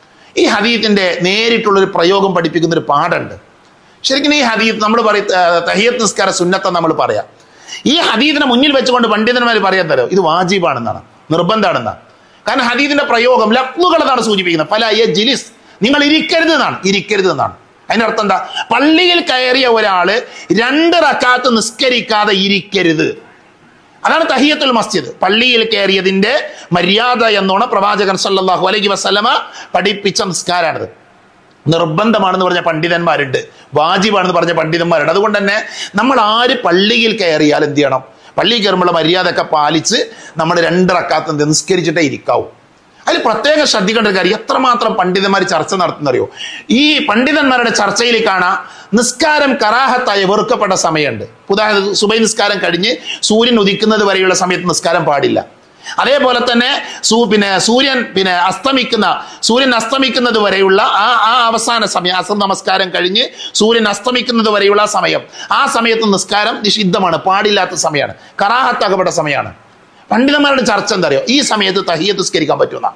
ഈ ഹദീത്തിന്റെ നേരിട്ടുള്ള ഒരു പ്രയോഗം പഠിപ്പിക്കുന്ന ഒരു പാഠമുണ്ട് ശരിക്കും ഈ ഹദീത്ത് നമ്മൾ പറയും തഹിയത്ത് നിസ്കാര സുന്നത്ത നമ്മൾ പറയാം ഈ ഹദീദിനെ മുന്നിൽ വെച്ചുകൊണ്ട് പണ്ഡിതന്മാർ പറയാൻ തരും ഇത് വാജിബാണെന്നാണ് നിർബന്ധമാണെന്നാണ് കാരണം ഹദീദിന്റെ പ്രയോഗം ലഫ്ലുകൾ എന്നാണ് സൂചിപ്പിക്കുന്നത് പല ജിലിസ് നിങ്ങൾ ഇരിക്കരുത് എന്നാണ് ഇരിക്കരുത് എന്നാണ് അതിനർത്ഥം എന്താ പള്ളിയിൽ കയറിയ ഒരാള് രണ്ട് റക്കാത്ത് നിസ്കരിക്കാതെ ഇരിക്കരുത് അതാണ് തഹിയത്തുൽ മസ്ജിദ് പള്ളിയിൽ കയറിയതിന്റെ മര്യാദ എന്നോണം പ്രവാചകൻ സല്ലല്ലാഹു അലൈഹി വസല്ലമ പഠിപ്പിച്ച നിസ്കാരാണിത് നിർബന്ധമാണെന്ന് പറഞ്ഞ പണ്ഡിതന്മാരുണ്ട് വാജിബാണെന്ന് പറഞ്ഞ പണ്ഡിതന്മാരുണ്ട് അതുകൊണ്ട് തന്നെ നമ്മൾ ആര് പള്ളിയിൽ കയറിയാൽ എന്ത് ചെയ്യണം പള്ളിയിൽ കയറുമ്പോൾ മര്യാദ ഒക്കെ പാലിച്ച് നമ്മൾ രണ്ടിറക്കാത്ത നിസ്കരിച്ചിട്ടേ ഇരിക്കാവൂ അതിൽ പ്രത്യേകം ശ്രദ്ധിക്കേണ്ട ഒരു കാര്യം എത്രമാത്രം പണ്ഡിതന്മാർ ചർച്ച നടത്തുന്നറിയോ ഈ പണ്ഡിതന്മാരുടെ ചർച്ചയിൽ കാണാം നിസ്കാരം കറാഹത്തായി വെറുക്കപ്പെട്ട സമയമുണ്ട് ഉദാഹരണത്തിന് സുബൈ നിസ്കാരം കഴിഞ്ഞ് സൂര്യൻ ഉദിക്കുന്നത് വരെയുള്ള സമയത്ത് നിസ്കാരം പാടില്ല അതേപോലെ തന്നെ സൂ പിന്നെ സൂര്യൻ പിന്നെ അസ്തമിക്കുന്ന സൂര്യൻ അസ്തമിക്കുന്നത് വരെയുള്ള ആ ആ അവസാന സമയം അസർ നമസ്കാരം കഴിഞ്ഞ് സൂര്യൻ അസ്തമിക്കുന്നത് വരെയുള്ള ആ സമയം ആ സമയത്ത് നിസ്കാരം നിഷിദ്ധമാണ് പാടില്ലാത്ത സമയമാണ് കറാഹത്താകപ്പെട്ട സമയമാണ് പണ്ഡിതന്മാരുടെ ചർച്ച എന്താ അറിയോ ഈ സമയത്ത് തഹിയത്ത് നിസ്കരിക്കാൻ പറ്റുന്ന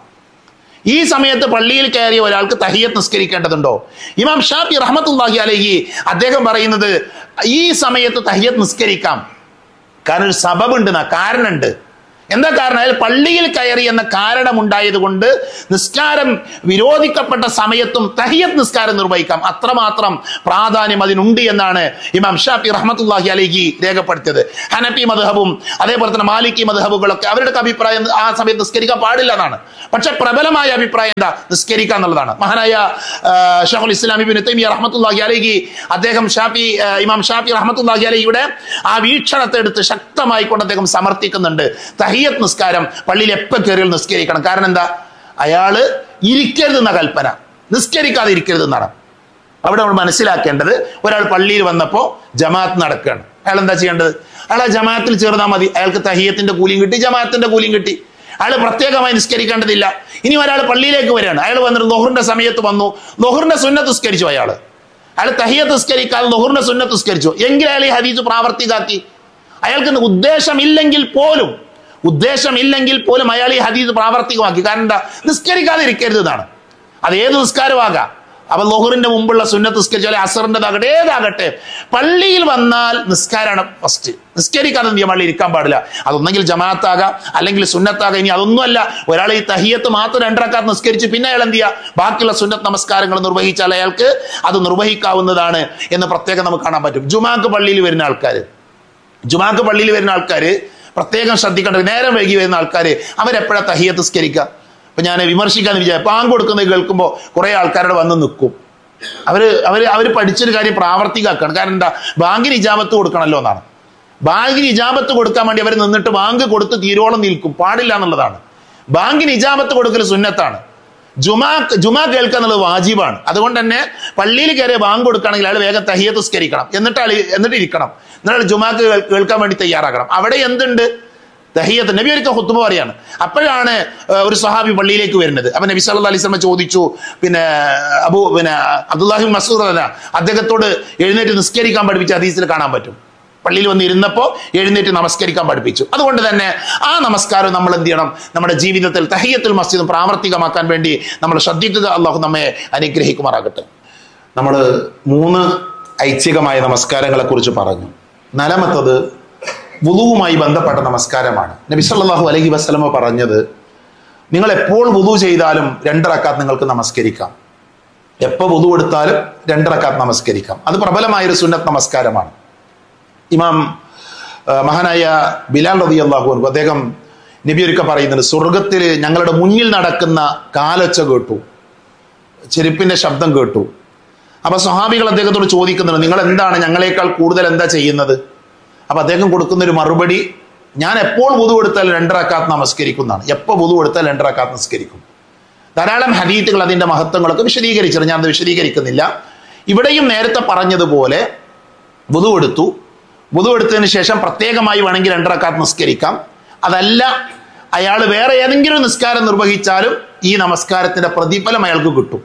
ഈ സമയത്ത് പള്ളിയിൽ കയറിയ ഒരാൾക്ക് തഹിയത്ത് നിസ്കരിക്കേണ്ടതുണ്ടോ ഇമാം ഷാഫി റഹ്മത്തുല്ലാഹി അലഹി അദ്ദേഹം പറയുന്നത് ഈ സമയത്ത് തഹിയത്ത് നിസ്കരിക്കാം കാരണം ഒരു സബബുണ്ട് എന്നാ കാരണമുണ്ട് എന്താ കാരണം അയാൾ പള്ളിയിൽ കയറി എന്ന കാരണം ഉണ്ടായത് കൊണ്ട് നിസ്കാരം വിരോധിക്കപ്പെട്ട സമയത്തും തഹിയത്ത് നിസ്കാരം നിർവഹിക്കാം അത്രമാത്രം പ്രാധാന്യം അതിനുണ്ട് എന്നാണ് ഇമാം ഷാഫി റഹ്മത്തുല്ലാഹി അലഹി രേഖപ്പെടുത്തിയത് ഹനഫി മദ്ഹബും അതേപോലെ തന്നെ മാലിക്കി മദ്ഹബുകളൊക്കെ അവരുടെ അഭിപ്രായം ആ സമയത്ത് നിസ്കരിക്കാൻ പാടില്ല എന്നാണ് പക്ഷെ പ്രബലമായ അഭിപ്രായം എന്താ നിസ്കരിക്കുക എന്നുള്ളതാണ് മഹാനായ ആ, ഷെഖുൽ ഇസ്ലാം ഇബിൻ തൈമിയ റഹ്മത്തുല്ലാഹി അലഹി അദ്ദേഹം ഷാഫി ആ, ഇമാം ഷാഫി റഹ്മത്തുല്ലാഹി അലഹിയുടെ ആ വീക്ഷണത്തെ എടുത്ത് ശക്തമായി കൊണ്ട് അദ്ദേഹം സമർത്ഥിക്കുന്നുണ്ട് തഹിയത്ത് നിസ്കാരം പള്ളിയിൽ എപ്പോൾ കയറിയാൽ നിസ്കരിക്കണം കാരണം എന്താ അയാള് ഇരിക്കരുത് എന്ന കൽപ്പന നിസ്കരിക്കാതെ ഇരിക്കരുത് എന്നാണ് അവിടെ നമ്മൾ മനസ്സിലാക്കേണ്ടത് ഒരാൾ പള്ളിയിൽ വന്നപ്പോൾ ജമാഅത്ത് നടക്കുകയാണ് അയാൾ എന്താ ചെയ്യേണ്ടത് അയാൾ ആ ജമാഅത്തിൽ ചേർന്നാൽ മതി അയാൾക്ക് തഹിയത്തിന്റെ കൂലിയും കിട്ടി ജമാഅത്തിന്റെ കൂലിയും കിട്ടി അയാൾ പ്രത്യേകമായി നിസ്കരിക്കേണ്ടതില്ല ഇനി ഒരാൾ പള്ളിയിലേക്ക് വരികയാണ് അയാൾ വന്നിട്ട് ലൊഹറിന്റെ സമയത്ത് വന്നു ലൊഹറിന്റെ സുന്നത്ത് നിസ്കരിച്ചു അയാൾ അയാൾ തഹിയത്ത് നിസ്കരിക്കാതെ ലൊഹറിന്റെ സുന്നത്ത് നിസ്കരിച്ചു എങ്കിൽ അയാൾ ഈ ഹദീസ് പ്രാവർത്തികാക്കി അയാൾക്ക് ഉദ്ദേശമില്ലെങ്കിൽ പോലും ഉദ്ദേശമില്ലെങ്കിൽ പോലും അയാൾ ഈ ഹദീസ് പ്രാവർത്തികമാക്കി കാരണം എന്താ നിസ്കരിക്കാതെ ഇരിക്കരുത് എന്നാണ് അത് ഏത് നിസ്കാരമാകാം അപ്പൊ ലോഹറിന്റെ മുമ്പുള്ള സുന്നത്ത് നിസ്കരിച്ചു അല്ലെ അസറിൻ്റെതാകട്ടെ ഏതാകട്ടെ പള്ളിയിൽ വന്നാൽ നിസ്കാരമാണ് ഫസ്റ്റ് നിസ്കരിക്കാതെ എന്ത് ചെയ്യാൻ പള്ളി ഇരിക്കാൻ പാടില്ല അതൊന്നെങ്കിൽ ജമാഅത്താകാം അല്ലെങ്കിൽ സുന്നത്താകാം ഇനി അതൊന്നുമല്ല ഒരാൾ ഈ തഹിയത്ത് മാത്രം രണ്ടരക്കാർ നിസ്കരിച്ച് പിന്നെ അയാൾ എന്ത് ചെയ്യുക ബാക്കിയുള്ള സുന്നത്ത് നമസ്കാരങ്ങൾ നിർവഹിച്ചാൽ അയാൾക്ക് അത് നിർവഹിക്കാവുന്നതാണ് എന്ന് പ്രത്യേകം നമുക്ക് കാണാൻ പറ്റും ജുമാക്ക് പള്ളിയിൽ വരുന്ന ആൾക്കാർ ജുമാക്ക് പള്ളിയിൽ വരുന്ന ആൾക്കാർ പ്രത്യേകം ശ്രദ്ധിക്കേണ്ടത് നേരം വൈകി വരുന്ന ആൾക്കാർ അവരെപ്പോഴാണ് തഹിയത്ത് നിസ്കരിക്കുക അപ്പൊ ഞാൻ വിമർശിക്കാന്ന് വിചാരിച്ചു പാങ്ക് കൊടുക്കുന്നത് കേൾക്കുമ്പോൾ കുറെ ആൾക്കാരുടെ വന്ന് നിൽക്കും അവര് അവര് അവര് പഠിച്ചൊരു കാര്യം പ്രാവർത്തികമാക്കണം കാരണം എന്താ ബാങ്കിന് ഇജാബത്ത് കൊടുക്കണമല്ലോ എന്നാണ് ബാങ്കിന് ഇജാബത്ത് കൊടുക്കാൻ വേണ്ടി അവർ നിന്നിട്ട് ബാങ്ക് കൊടുത്ത് തീരോളം നിൽക്കും പാടില്ല എന്നുള്ളതാണ് ബാങ്കിന് ഇജാബത്ത് കൊടുക്കൽ സുന്നത്താണ് ജുമാ ജുമാ കേൾക്കുക എന്നുള്ളത് വാജിബാണ് അതുകൊണ്ട് തന്നെ പള്ളിയിൽ കയറിയ ബാങ്ക് കൊടുക്കുകയാണെങ്കിൽ അയാൾ വേഗം തഹിയത്ത് നിസ്കരിക്കണം എന്നിട്ട് അയാൾ എന്നിട്ട് ഇരിക്കണം എന്നിട്ട് ജുമാക്ക് കേൾ- കേൾക്കാൻ വേണ്ടി തയ്യാറാക്കണം അവിടെ എന്തുണ്ട് തഹിയത്ത് നബി ഒരിക്കൽ ഹുത്തുബ പറയാണ് അപ്പോഴാണ് ഏർ, ഒരു സഹാബി പള്ളിയിലേക്ക് വരുന്നത് അപ്പൊ നബി സല്ലല്ലാഹു അലൈഹി വസല്ലം ചോദിച്ചു പിന്നെ അബു പിന്നെ അബ്ദുല്ലാഹി മസൂദ് അല്ല അദ്ദേഹത്തോട് എഴുന്നേറ്റ് നിസ്കരിക്കാൻ പഠിപ്പിച്ച ഹദീസിൽ കാണാൻ പറ്റും പള്ളിയിൽ വന്ന് ഇരുന്നപ്പോൾ എഴുന്നേറ്റ് നമസ്കരിക്കാൻ പഠിപ്പിച്ചു അതുകൊണ്ട് തന്നെ ആ നമസ്കാരം നമ്മൾ എന്ത് ചെയ്യണം നമ്മുടെ ജീവിതത്തിൽ തഹിയത്തുൽ മസ്ജിദും പ്രാവർത്തികമാക്കാൻ വേണ്ടി നമ്മൾ ശ്രദ്ധിക്കുക അള്ളാഹു നമ്മെ അനുഗ്രഹിക്കുമാറാകട്ടെ നമ്മൾ മൂന്ന് ഐച്ഛികമായ നമസ്കാരങ്ങളെ കുറിച്ച് പറഞ്ഞു നാലാമത്തത് വുളുവുമായി ബന്ധപ്പെട്ട നമസ്കാരമാണ് നബി സല്ലല്ലാഹു അലൈഹി വസല്ലമ പറഞ്ഞത് നിങ്ങൾ എപ്പോൾ വുളു ചെയ്താലും രണ്ടറക്കാത്ത് നിങ്ങൾക്ക് നമസ്കരിക്കാം എപ്പോൾ വുളു എടുത്താലും രണ്ടറക്കാത്ത് നമസ്കരിക്കാം അത് പ്രബലമായൊരു സുന്നത്ത് നമസ്കാരമാണ് ഇമാം ആ, മഹാനായ ബിലാൽ റബി അള്ളാഹു അൻഹു അദ്ദേഹം നബി ഒരുക്ക പറയുന്നുണ്ട് സ്വർഗത്തിൽ ഞങ്ങളുടെ മുന്നിൽ നടക്കുന്ന കാലൊച്ച കേട്ടു ചെരുപ്പിന്റെ ശബ്ദം കേട്ടു അപ്പൊ സ്വഹാബികൾ അദ്ദേഹത്തോട് ചോദിക്കുന്നുണ്ട് നിങ്ങൾ എന്താണ് ഞങ്ങളെക്കാൾ കൂടുതൽ എന്താ ചെയ്യുന്നത് അപ്പൊ അദ്ദേഹം കൊടുക്കുന്ന ഒരു മറുപടി ഞാൻ എപ്പോൾ വുതു എടുത്താൽ രണ്ടറക്കാത്ത് നമസ്കരിക്കുന്നതാണ് എപ്പോൾ വുതു എടുത്താൽ രണ്ടറക്കാത്ത് നമസ്കരിക്കും ധാരാളം ഹദീത്തുകൾ അതിന്റെ മഹത്വങ്ങളൊക്കെ വിശദീകരിച്ചിട്ടുണ്ട് ഞാൻ അത് വിശദീകരിക്കുന്നില്ല ഇവിടെയും നേരത്തെ പറഞ്ഞതുപോലെ വുതു എടുത്തു വുതു എടുത്തതിന് ശേഷം പ്രത്യേകമായി വേണമെങ്കിൽ രണ്ടറക്കാത്ത് നിസ്കരിക്കാം അതല്ല അയാൾ വേറെ ഏതെങ്കിലും നിസ്കാരം നിർവഹിച്ചാലും ഈ നമസ്കാരത്തിന്റെ പ്രതിഫലം അയാൾക്ക് കിട്ടും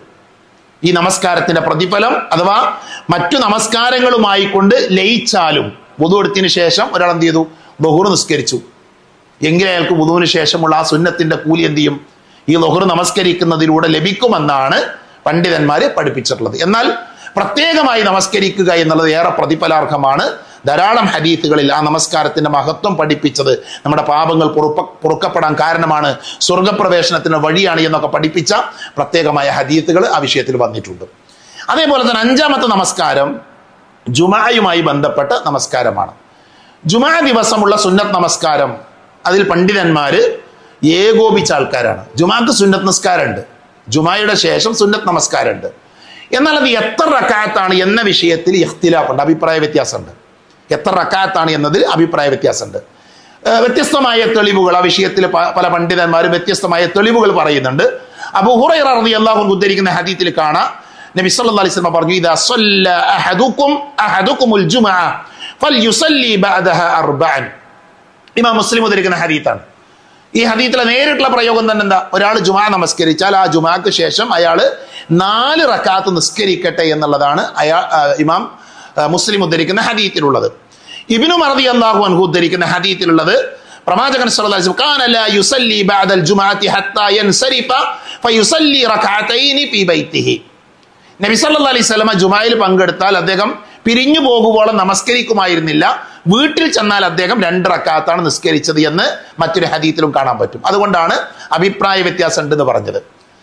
ഈ നമസ്കാരത്തിന്റെ പ്രതിഫലം അഥവാ മറ്റു നമസ്കാരങ്ങളുമായി കൊണ്ട് ലയിച്ചാലും വുതു എടുത്തതിന് ശേഷം ഒരാൾ എന്ത് ചെയ്തു ബഹുർ നിസ്കരിച്ചു എങ്കിൽ അയാൾക്ക് വുതുവിന് ശേഷമുള്ള ആ സുന്നത്തിന്റെ കൂലി എന്ത് ചെയ്യും ഈ ലൊഹർ നമസ്കരിക്കുന്നതിലൂടെ ലഭിക്കുമെന്നാണ് പണ്ഡിതന്മാര് പഠിപ്പിച്ചിട്ടുള്ളത് എന്നാൽ പ്രത്യേകമായി നമസ്കരിക്കുക എന്നുള്ളത് ഏറെ പ്രതിഫലാർഹമാണ് ധാരാളം ഹദീത്തുകളിൽ ആ നമസ്കാരത്തിന്റെ മഹത്വം പഠിപ്പിച്ചത് നമ്മുടെ പാപങ്ങൾ പൊറുപ്പ പൊറുക്കപ്പെടാൻ കാരണമാണ് സ്വർഗപ്രവേശനത്തിന് വഴിയാണ് എന്നൊക്കെ പഠിപ്പിച്ച പ്രത്യേകമായ ഹദീത്തുകൾ ആ വിഷയത്തിൽ വന്നിട്ടുണ്ട് അതേപോലെ തന്നെ അഞ്ചാമത്തെ നമസ്കാരം ജുമായുമായി ബന്ധപ്പെട്ട നമസ്കാരമാണ് ജുമാ ദിവസമുള്ള സുന്നത്ത് നമസ്കാരം അതിൽ പണ്ഡിതന്മാര് ഏകോപിച്ച ആൾക്കാരാണ് ജുമാക്ക് സുന്നത്ത് നമസ്കാരമുണ്ട് ജുമായുടെ ശേഷം സുന്നത്ത് നമസ്കാരമുണ്ട് എന്നാൽ അത് എത്ര റക്കാത്താണ് എന്ന വിഷയത്തിൽ ഇഖ്തിലാഫുണ്ട് അഭിപ്രായ വ്യത്യാസമുണ്ട് എത്ര റക്കാത്താണ് എന്നതിൽ അഭിപ്രായ വ്യത്യാസമുണ്ട് ഏഹ് വ്യത്യസ്തമായ തെളിവുകൾ ആ വിഷയത്തിൽ പ- പല പണ്ഡിതന്മാരും വ്യത്യസ്തമായ തെളിവുകൾ പറയുന്നുണ്ട് അബു ഹുറൈറ റളിയല്ലാഹു അൻഹു ഉദ്ധരിക്കുന്ന ഹദീത്തിൽ കാണാം നബി സല്ലല്ലാഹു അലൈഹി വസല്ലം പറഞ്ഞു ഇദാ സല്ല അഹദുക്കും അഹദുക്കുമുൽ ജുമഅ ഫൽയുസല്ലി ബഅദഹ അർബഅൻ ഇമാം മുസ്ലിം ഉദ്ധരിക്കുന്ന ഹദീത്താണ് ഈ ഹദീത്തിലെ നേരിട്ടുള്ള പ്രയോഗം തന്നെ എന്താ ഒരാൾ ജുമാ നമസ്കരിച്ചാൽ ആ ജുമാക്ക് ശേഷം അയാൾ നാല് റക്കാത്ത് നിസ്കരിക്കട്ടെ എന്നുള്ളതാണ് അയാൾ ആ, ഇമാം ആ, മുസ്ലിം ഉദ്ധരിക്കുന്ന ഹദീത്തിലുള്ളത് ഇബിനു മറദി അള്ളാഹു അൻഹു ഉദ്ധരിക്കുന്ന ഹദീത്തിലുള്ളത് പ്രവാചകൻ സല്ലല്ലാഹു അലൈഹി വസല്ലം കാന ലാ യുസല്ലി ബഅദൽ ജുമഅത്തി ഹത്താ യൻസരിഫ ഫയുസല്ലി റകഅതൈനി ഫീ ബൈത്തിഹി നബി സല്ലല്ലാഹു അലൈഹി വസല്ലമ ജുമായിൽ പങ്കെടുത്താൽ അദ്ദേഹം പിരിഞ്ഞു പോകുമ്പോഴും നമസ്കരിക്കുമായിരുന്നില്ല വീട്ടിൽ ചെന്നാൽ അദ്ദേഹം രണ്ട് റക്കാത്താണ് നിസ്കരിച്ചത് എന്ന് മറ്റൊരു ഹദീത്തിലും കാണാൻ പറ്റും അതുകൊണ്ടാണ് അഭിപ്രായ വ്യത്യാസം ഉണ്ടെന്ന് പറഞ്ഞത്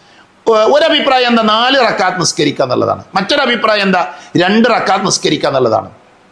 ഒ- ഒരു അഭിപ്രായം എന്താ നാല് റക്കാത്ത് നിസ്കരിക്കുക എന്നുള്ളതാണ് മറ്റൊരു അഭിപ്രായം എന്താ രണ്ട് റക്കാത്ത് നിസ്കരിക്കുക എന്നുള്ളതാണ്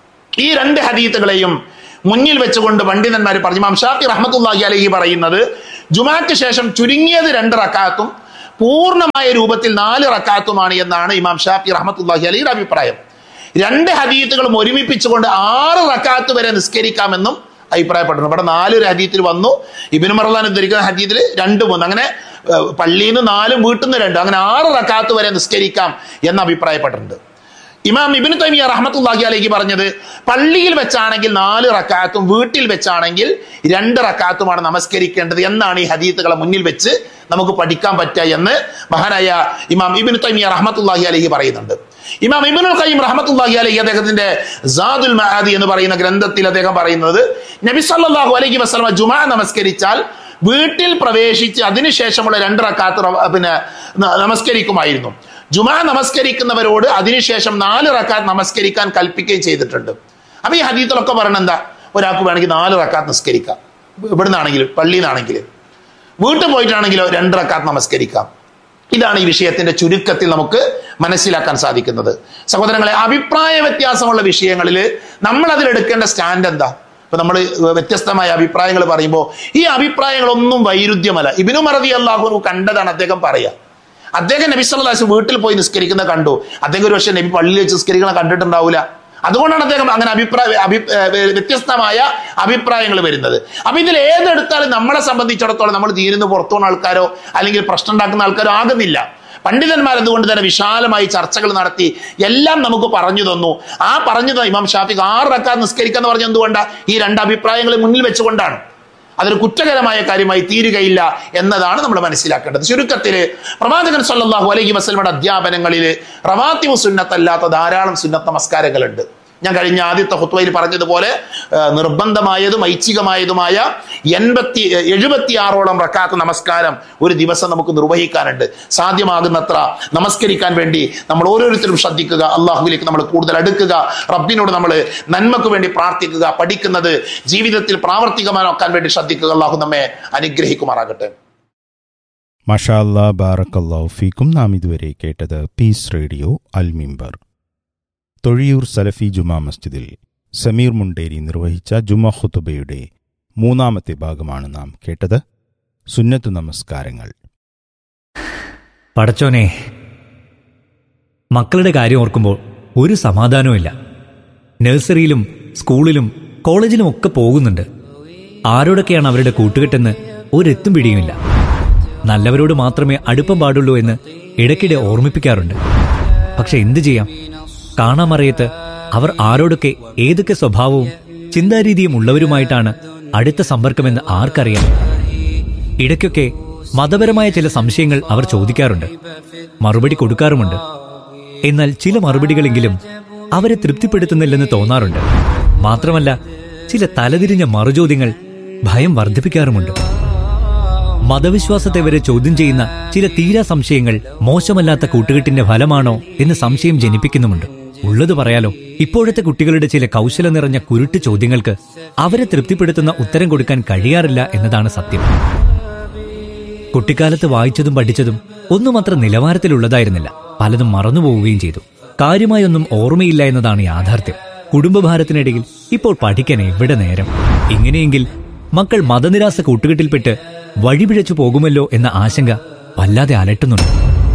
ഈ രണ്ട് ഹദീത്തുകളെയും മുന്നിൽ വെച്ചുകൊണ്ട് പണ്ഡിതന്മാർ പറഞ്ഞു ഇമാം ഷാഫി റഹ്മത്തുള്ളാഹി അലഹി പറയുന്നത് ജുമാക്ക് ശേഷം ചുരുങ്ങിയത് രണ്ട് റക്കാത്തും പൂർണ്ണമായ രൂപത്തിൽ നാല് റക്കാത്തുമാണ് എന്നാണ് ഇമാം ഷാഫി റഹ്മത്തുള്ളാഹി അലിയുടെ അഭിപ്രായം രണ്ട് ഹദീത്തുകളും ഒരുമിപ്പിച്ചുകൊണ്ട് ആറ് റക്കാത്ത് വരെ നിസ്കരിക്കാമെന്നും അഭിപ്രായപ്പെടുന്നു ഇവിടെ നാലൊരു ഹദീത്തിൽ വന്നു ഇബിന് മറലാൻ ഉദ്ധരിക്കുന്ന ഹദീത്തിൽ രണ്ട് മൂന്ന് അങ്ങനെ ഏഹ്, പള്ളിയിൽ നിന്ന് നാലും വീട്ടിൽ നിന്ന് രണ്ട് അങ്ങനെ ആറ് റക്കാത്ത് വരെ നിസ്കരിക്കാം എന്ന് അഭിപ്രായപ്പെട്ടിട്ടുണ്ട് ഇമാം ഇബിന് തൈമിയ റഹ്മത്തുള്ളാഹി അലൈഹി പറഞ്ഞത് പള്ളിയിൽ വെച്ചാണെങ്കിൽ നാല് റക്കാത്തും വീട്ടിൽ വെച്ചാണെങ്കിൽ രണ്ട് റക്കാത്തുമാണ് നമസ്കരിക്കേണ്ടത് എന്നാണ് ഈ ഹദീത്തുകളെ മുന്നിൽ വെച്ച് നമുക്ക് പഠിക്കാൻ പറ്റുക എന്ന് മഹാനായ ഇമാം ഇബിന് തൈമിയ റഹ്മത്തുള്ളാഹി അലൈഹി പറയുന്നുണ്ട് ഇമാം ഇബിനുൽ ഖയ്യിം റഹ്മത്തുള്ളാഹി അലൈഹി അദ്ദേഹത്തിന്റെ സാദുൽ മഹാദി എന്ന് പറയുന്ന ഗ്രന്ഥത്തിൽ അദ്ദേഹം പറയുന്നത് നബി സല്ലല്ലാഹു അലൈഹി വസല്ലമ ജുമാ നമസ്കരിച്ചാൽ വീട്ടിൽ പ്രവേശിച്ച് അതിനുശേഷമുള്ള രണ്ട് റക്കാത്ത് റവ- പിന്നെ ന- നമസ്കരിക്കുമായിരുന്നു ജുമാ നമസ്കരിക്കുന്നവരോട് അതിനുശേഷം നാല് റക്കാത്ത് നമസ്കരിക്കാൻ കൽപ്പിക്കുകയും ചെയ്തിട്ടുണ്ട് അപ്പൊ ഈ ഹദീത്തിലൊക്കെ പറയണ എന്താ ഒരാൾക്ക് വേണമെങ്കിൽ നാല് റക്കാത്ത് നിസ്കരിക്കാം ഇവിടുന്നാണെങ്കിലും പള്ളിയിൽ നിന്നാണെങ്കിലും വീട്ടിൽ പോയിട്ടാണെങ്കിലോ രണ്ട് റക്കാത്ത് നമസ്കരിക്കാം ഇതാണ് ഈ വിഷയത്തിന്റെ ചുരുക്കത്തിൽ നമുക്ക് മനസ്സിലാക്കാൻ സാധിക്കുന്നത് സഹോദരങ്ങളെ അഭിപ്രായ വ്യത്യാസമുള്ള വിഷയങ്ങളിൽ നമ്മൾ അതിലെടുക്കേണ്ട സ്റ്റാൻഡ് എന്താ ഇപ്പൊ നമ്മൾ വ്യത്യസ്തമായ അഭിപ്രായങ്ങൾ പറയുമ്പോൾ ഈ അഭിപ്രായങ്ങളൊന്നും വൈരുദ്ധ്യമല്ല ഇബിനു മറതി അള്ളാഹു കണ്ടതാണ് അദ്ദേഹം പറയാ അദ്ദേഹം നബി സല്ലല്ലാഹു അലൈഹി വസല്ലം വീട്ടിൽ പോയി നിസ്കരിക്കുന്ന കണ്ടു അദ്ദേഹം ഒരു പക്ഷേ നബി പള്ളിയിൽ വെച്ച് നിസ്കരിക്കണ കണ്ടിട്ടുണ്ടാവില്ല അതുകൊണ്ടാണ് അദ്ദേഹം അങ്ങനെ അഭിപ്രായ അഭി ഏർ വ്യത്യസ്തമായ അഭിപ്രായങ്ങൾ വരുന്നത് അപ്പൊ ഇതിൽ ഏതെടുത്താലും നമ്മളെ സംബന്ധിച്ചിടത്തോളം നമ്മൾ തീരുന്ന് പുറത്തു പോകുന്ന ആൾക്കാരോ അല്ലെങ്കിൽ പ്രശ്നം ഉണ്ടാക്കുന്ന ആൾക്കാരോ ആകുന്നില്ല പണ്ഡിതന്മാർ അതുകൊണ്ട് തന്നെ വിശാലമായി ചർച്ചകൾ നടത്തി എല്ലാം നമുക്ക് പറഞ്ഞു തന്നു ആ പറഞ്ഞു തന്ന ഇമാം ഷാഫിക്ക് ആറ് റക്കാത്ത് നിസ്കരിക്കാന്ന് പറഞ്ഞ എന്തുകൊണ്ടാ ഈ രണ്ട് അഭിപ്രായങ്ങൾ മുന്നിൽ വെച്ചുകൊണ്ടാണ് അതൊരു കുറ്റകരമായ കാര്യമായി തീരുകയില്ല എന്നതാണ് നമ്മൾ മനസ്സിലാക്കേണ്ടത് ചുരുക്കത്തിൽ പ്രവാചകൻ സല്ലല്ലാഹു അലൈഹി വസല്ലമയുടെ അധ്യാപനങ്ങളിൽ റവാത്തിവ് സുന്നത്തല്ലാത്ത ധാരാളം സുന്നത്ത് നമസ്കാരങ്ങളുണ്ട് ഞാൻ കഴിഞ്ഞ ആദ്യത്തെ ഹുത്വയിൽ പറഞ്ഞതുപോലെ ആ, നിർബന്ധമായതും ഐച്ഛികമായതുമായ എൺപത്തി എഴുപത്തിയാറോളം റക്കാത്ത് നമസ്കാരം ഒരു ദിവസം നമുക്ക് നിർവഹിക്കാനുണ്ട് സാധ്യമാകുന്നത്ര നമസ്കരിക്കാൻ വേണ്ടി നമ്മൾ ഓരോരുത്തരും ശ്രദ്ധിക്കുക അള്ളാഹുവിലേക്ക് നമ്മൾ കൂടുതൽ അടുക്കുക റബ്ബിനോട് നമ്മൾ നന്മക്ക് വേണ്ടി പ്രാർത്ഥിക്കുക പഠിക്കുന്നത് ജീവിതത്തിൽ പ്രാവർത്തികമാക്കാൻ വേണ്ടി ശ്രദ്ധിക്കുക അള്ളാഹു നമ്മെ അനുഗ്രഹിക്കുമാറാകട്ടെ മഷാ അല്ലാ ബാറക്കല്ലാഹു ഫീക്കും നാം ഇതുവരെ കേട്ടത് പീസ് റേഡിയോ അൽ മിമ്പർ തൊഴിയൂർ സലഫി ജുമാ മസ്ജിദിൽ സമീർ മുണ്ടേരി നിർവഹിച്ച ജുമാ ഖുതുബയുടെ മൂന്നാമത്തെ ഭാഗമാണ് നാം കേട്ടത് സുന്നത്തു നമസ്കാരങ്ങൾ പടച്ചോനെ മക്കളുടെ കാര്യം ഓർക്കുമ്പോൾ ഒരു സമാധാനവുമില്ല നഴ്സറിയിലും സ്കൂളിലും കോളേജിലും ഒക്കെ പോകുന്നുണ്ട് ആരോടൊക്കെയാണ് അവരുടെ കൂട്ടുകെട്ടെന്ന് ഒരെത്തും പിടിയുമില്ല നല്ലവരോട് മാത്രമേ അടുപ്പം പാടുള്ളൂ എന്ന് ഇടയ്ക്കിടെ ഓർമ്മിപ്പിക്കാറുണ്ട് പക്ഷെ എന്തു ചെയ്യാം കാണാമറിയത്ത് അവർ ആരോടൊക്കെ ഏതൊക്കെ സ്വഭാവവും ചിന്താരീതിയും ഉള്ളവരുമായിട്ടാണ് അടുത്ത സമ്പർക്കമെന്ന് ആർക്കറിയാം ഇടയ്ക്കൊക്കെ മതപരമായ ചില സംശയങ്ങൾ അവർ ചോദിക്കാറുണ്ട് മറുപടി കൊടുക്കാറുമുണ്ട് എന്നാൽ ചില മറുപടികളെങ്കിലും അവരെ തൃപ്തിപ്പെടുത്തുന്നില്ലെന്ന് തോന്നാറുണ്ട് മാത്രമല്ല ചില തലതിരിഞ്ഞ മറുചോദ്യങ്ങൾ ഭയം വർദ്ധിപ്പിക്കാറുമുണ്ട് മതവിശ്വാസത്തെ വരെ ചോദ്യം ചെയ്യുന്ന ചില തീരാ സംശയങ്ങൾ മോശമല്ലാത്ത കൂട്ടുകെട്ടിന്റെ ഫലമാണോ എന്ന് സംശയം ജനിപ്പിക്കുന്നുമുണ്ട് ഉള്ളത് പറയാലോ ഇപ്പോഴത്തെ കുട്ടികളുടെ ചില കൗശല നിറഞ്ഞ കുരുട്ട് ചോദ്യങ്ങൾക്ക് അവരെ തൃപ്തിപ്പെടുത്തുന്ന ഉത്തരം കൊടുക്കാൻ കഴിയാറില്ല എന്നതാണ് സത്യം കുട്ടിക്കാലത്ത് വായിച്ചതും പഠിച്ചതും ഒന്നും അത്ര നിലവാരത്തിലുള്ളതായിരുന്നില്ല പലതും മറന്നുപോവുകയും ചെയ്തു കാര്യമായൊന്നും ഓർമ്മയില്ല എന്നതാണ് യാഥാർത്ഥ്യം കുടുംബഭാരത്തിനിടയിൽ ഇപ്പോൾ പഠിക്കാൻ എവിടെ നേരം ഇങ്ങനെയെങ്കിൽ മക്കൾ മതനിരാസ കൂട്ടുകെട്ടിൽപ്പെട്ട് വഴിപിഴച്ചു പോകുമല്ലോ എന്ന ആശങ്ക വല്ലാതെ അലട്ടുന്നുണ്ട്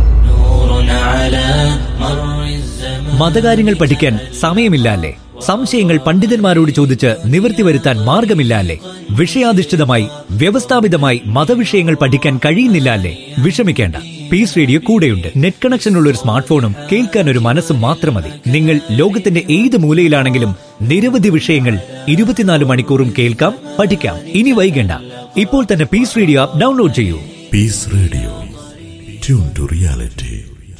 മതകാര്യങ്ങൾ പഠിക്കാൻ സമയമില്ല അല്ലേ സംശയങ്ങൾ പണ്ഡിതന്മാരോട് ചോദിച്ച് നിവൃത്തി വരുത്താൻ മാർഗമില്ല അല്ലേ വിഷയാധിഷ്ഠിതമായി വ്യവസ്ഥാപിതമായി മതവിഷയങ്ങൾ പഠിക്കാൻ കഴിയുന്നില്ല അല്ലേ വിഷമിക്കേണ്ട പീസ് റേഡിയോ കൂടെയുണ്ട് നെറ്റ് കണക്ഷൻ ഉള്ള ഒരു സ്മാർട്ട് ഫോണും കേൾക്കാൻ ഒരു മനസ്സും മാത്രം മതി നിങ്ങൾ ലോകത്തിന്റെ ഏത് മൂലയിലാണെങ്കിലും നിരവധി വിഷയങ്ങൾ ഇരുപത്തിനാല് മണിക്കൂറും കേൾക്കാം പഠിക്കാം ഇനി വൈകണ്ട ഇപ്പോൾ തന്നെ പീസ് റേഡിയോ ആപ്പ് ഡൗൺലോഡ് ചെയ്യൂ Peace Radio. Tune to reality.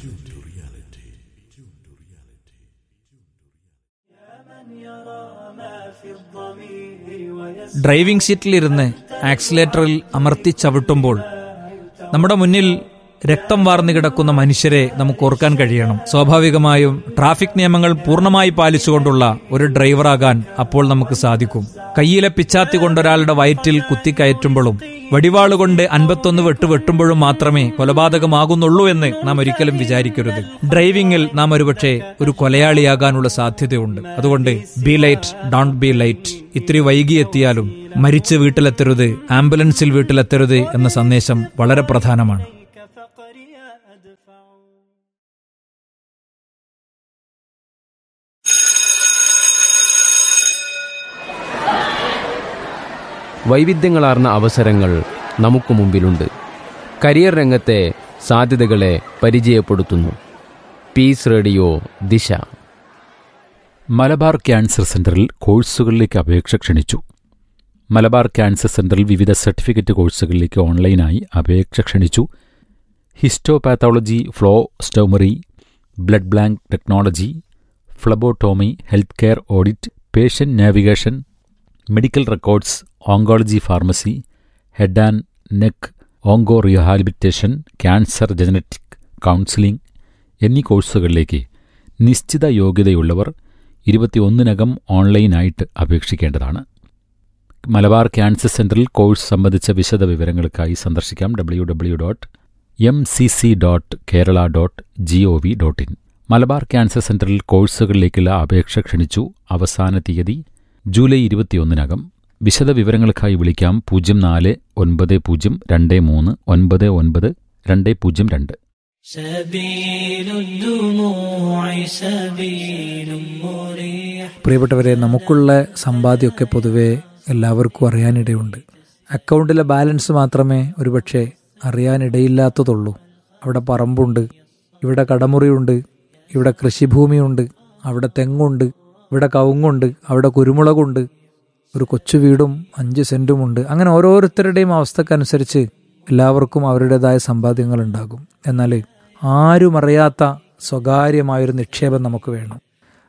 Driving സീറ്റിലിരുന്ന് ആക്സിലേറ്ററിൽ അമർത്തി ചവിട്ടുമ്പോൾ നമ്മുടെ മുന്നിൽ രക്തം വാർന്നു കിടക്കുന്ന മനുഷ്യരെ നമുക്ക് ഓർക്കാൻ കഴിയണം സ്വാഭാവികമായും ട്രാഫിക് നിയമങ്ങൾ പൂർണ്ണമായി പാലിച്ചുകൊണ്ടുള്ള ഒരു ഡ്രൈവറാകാൻ അപ്പോൾ നമുക്ക് സാധിക്കും കയ്യിലെ പിച്ചാത്തി കൊണ്ടൊരാളുടെ വയറ്റിൽ കുത്തിക്കയറ്റുമ്പോഴും വടിവാളുകൊണ്ട് അൻപത്തൊന്ന് വെട്ട് വെട്ടുമ്പോഴും മാത്രമേ കൊലപാതകമാകുന്നുള്ളൂ എന്ന് നാം ഒരിക്കലും വിചാരിക്കരുത് ഡ്രൈവിംഗിൽ നാം ഒരുപക്ഷെ ഒരു കൊലയാളിയാകാനുള്ള സാധ്യതയുണ്ട് അതുകൊണ്ട് be light don't be light ഇത്തിരി വൈകിയെത്തിയാലും മരിച്ച് വീട്ടിലെത്തരുത് ആംബുലൻസിൽ വീട്ടിലെത്തരുത് എന്ന സന്ദേശം വളരെ പ്രധാനമാണ് വൈവിധ്യങ്ങളാർന്ന അവസരങ്ങൾ നമുക്ക് മുമ്പിലുണ്ട് കരിയർ രംഗത്തെ സാധ്യതകളെ പരിചയപ്പെടുത്തുന്നു പീസ് റേഡിയോ ദിശ മലബാർ ക്യാൻസർ സെന്ററിൽ കോഴ്സുകളിലേക്ക് അപേക്ഷ ക്ഷണിച്ചു മലബാർ ക്യാൻസർ സെന്ററിൽ വിവിധ സർട്ടിഫിക്കറ്റ് കോഴ്സുകളിലേക്ക് ഓൺലൈനായി അപേക്ഷ ക്ഷണിച്ചു histopathology flow cytometry blood bank technology phlebotomy health care audit patient navigation medical records oncology pharmacy head and neck onco rehabilitation cancer genetic counselling എന്നീ കോഴ്സുകളിലേക്ക് നിശ്ചിത യോഗ്യതയുള്ളവർ ഇരുപത്തിയൊന്നിനകം ഓൺലൈനായിട്ട് അപേക്ഷിക്കേണ്ടതാണ് മലബാർ ക്യാൻസർ സെന്ററിൽ കോഴ്സ് സംബന്ധിച്ച വിശദ വിവരങ്ങൾക്കായി സന്ദർശിക്കാം W W dot M C C dot Kerala dot G O V dot in Malabar cancer സെന്ററിൽ കോഴ്സുകളിലേക്കുള്ള അപേക്ഷ ക്ഷണിച്ചു അവസാന തീയതി ജൂലൈ ഇരുപത്തിയൊന്നിനകം വിശദ വിവരങ്ങൾക്കായി വിളിക്കാം പൂജ്യം നാല് ഒൻപത് പൂജ്യം രണ്ട് മൂന്ന് ഒൻപത് ഒൻപത് രണ്ട് പൂജ്യം രണ്ട് سبيل الدموع سبيل مريح പ്രിയപ്പെട്ടവരെ നമുക്കുള്ള സമ്പാദ്യമൊക്കെ പൊതുവെ എല്ലാവർക്കും അറിയാനിടയുണ്ട് അക്കൗണ്ടിലെ ബാലൻസ് മാത്രമേ ഒരുപക്ഷെ അറിയാനിടയില്ലാത്തതുള്ളൂ അവിടെ പറമ്പുണ്ട് ഇവിടെ കടമുറിയുണ്ട് ഇവിടെ കൃഷിഭൂമിയുണ്ട് അവിടെ തെങ്ങുണ്ട് ഇവിടെ കവുങ്ങുണ്ട് അവിടെ കുരുമുളകുണ്ട് ഒരു കൊച്ചു വീടും അഞ്ച് സെന്റുമുണ്ട് അങ്ങനെ ഓരോരുത്തരുടെയും അവസ്ഥക്കനുസരിച്ച് എല്ലാവർക്കും അവരുടേതായ സമ്പാദ്യങ്ങൾ ഉണ്ടാകും എന്നാൽ ആരും അറിയാത്ത സ്വകാര്യമായൊരു നിക്ഷേപം നമുക്ക് വേണം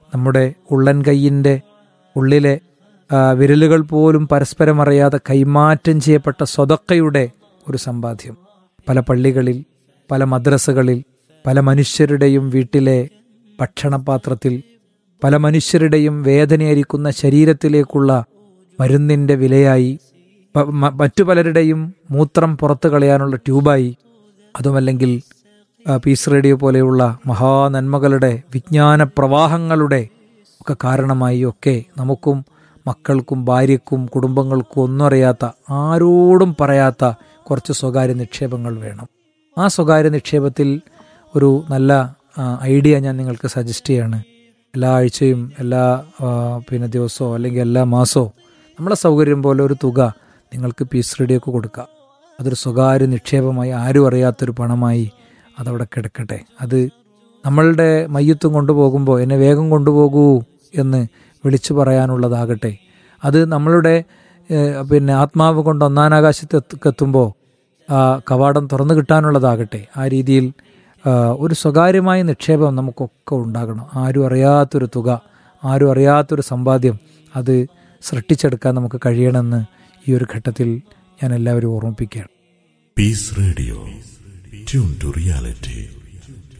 നമ്മുടെ ഉള്ളൻ കൈയിൻ്റെ ഉള്ളിലെ ആ, വിരലുകൾ പോലും പരസ്പരം അറിയാതെ കൈമാറ്റം ചെയ്യപ്പെട്ട സ്വതക്കയുടെ ഒരു സമ്പാദ്യം പല പള്ളികളിൽ പല മദ്രസകളിൽ പല മനുഷ്യരുടെയും വീട്ടിലെ ഭക്ഷണപാത്രത്തിൽ പല മനുഷ്യരുടെയും വേദനയായിരിക്കുന്ന ശരീരത്തിലേക്കുള്ള മരുന്നിൻ്റെ വിലയായി പ- മ- മറ്റു പലരുടെയും മൂത്രം പുറത്തു കളയാനുള്ള ട്യൂബായി അതുമല്ലെങ്കിൽ ആ, പീസ് റേഡിയോ പോലെയുള്ള മഹാനന്മകളുടെ വിജ്ഞാന പ്രവാഹങ്ങളുടെ ഒക്കെ കാരണമായി ഒക്കെ നമുക്കും മക്കൾക്കും ഭാര്യക്കും കുടുംബങ്ങൾക്കും ഒന്നും അറിയാത്ത ആരോടും പറയാത്ത കുറച്ച് സ്വകാര്യ നിക്ഷേപങ്ങൾ വേണം ആ സ്വകാര്യ നിക്ഷേപത്തിൽ ഒരു നല്ല ആ, ഐഡിയ ഞാൻ നിങ്ങൾക്ക് സജസ്റ്റ് ചെയ്യാണ് എല്ലാ ആഴ്ചയും എല്ലാ ആ, പിന്നെ ദിവസമോ അല്ലെങ്കിൽ എല്ലാ മാസമോ നമ്മളെ സൗകര്യം പോലെ ഒരു തുക നിങ്ങൾക്ക് പീസ് റേഡിയോക്ക് കൊടുക്കാം അതൊരു സ്വകാര്യ നിക്ഷേപമായി ആരും അറിയാത്തൊരു പണമായി അതവിടെ കിടക്കട്ടെ അത് നമ്മളുടെ മയ്യത്തും കൊണ്ടുപോകുമ്പോൾ എന്നെ വേഗം കൊണ്ടുപോകൂ എന്ന് വിളിച്ചു പറയാനുള്ളതാകട്ടെ അത് നമ്മളുടെ ഏഹ്, പിന്നെ ആത്മാവ് കൊണ്ട് ഒന്നാനാകാശത്തെത്തുമ്പോൾ ആ കവാടം തുറന്നു കിട്ടാനുള്ളതാകട്ടെ ആ രീതിയിൽ ആ, ഒരു സ്വകാര്യമായ നിക്ഷേപം നമുക്കൊക്കെ ഉണ്ടാകണം ആരും അറിയാത്തൊരു തുക ആരും അറിയാത്തൊരു സമ്പാദ്യം അത് സൃഷ്ടിച്ചെടുക്കാൻ നമുക്ക് കഴിയണമെന്ന് ഈ ഒരു ഘട്ടത്തിൽ ഞാൻ എല്ലാവരും ഓർമ്മിപ്പിക്കുകയാണ് Peace Radio. Tune to reality.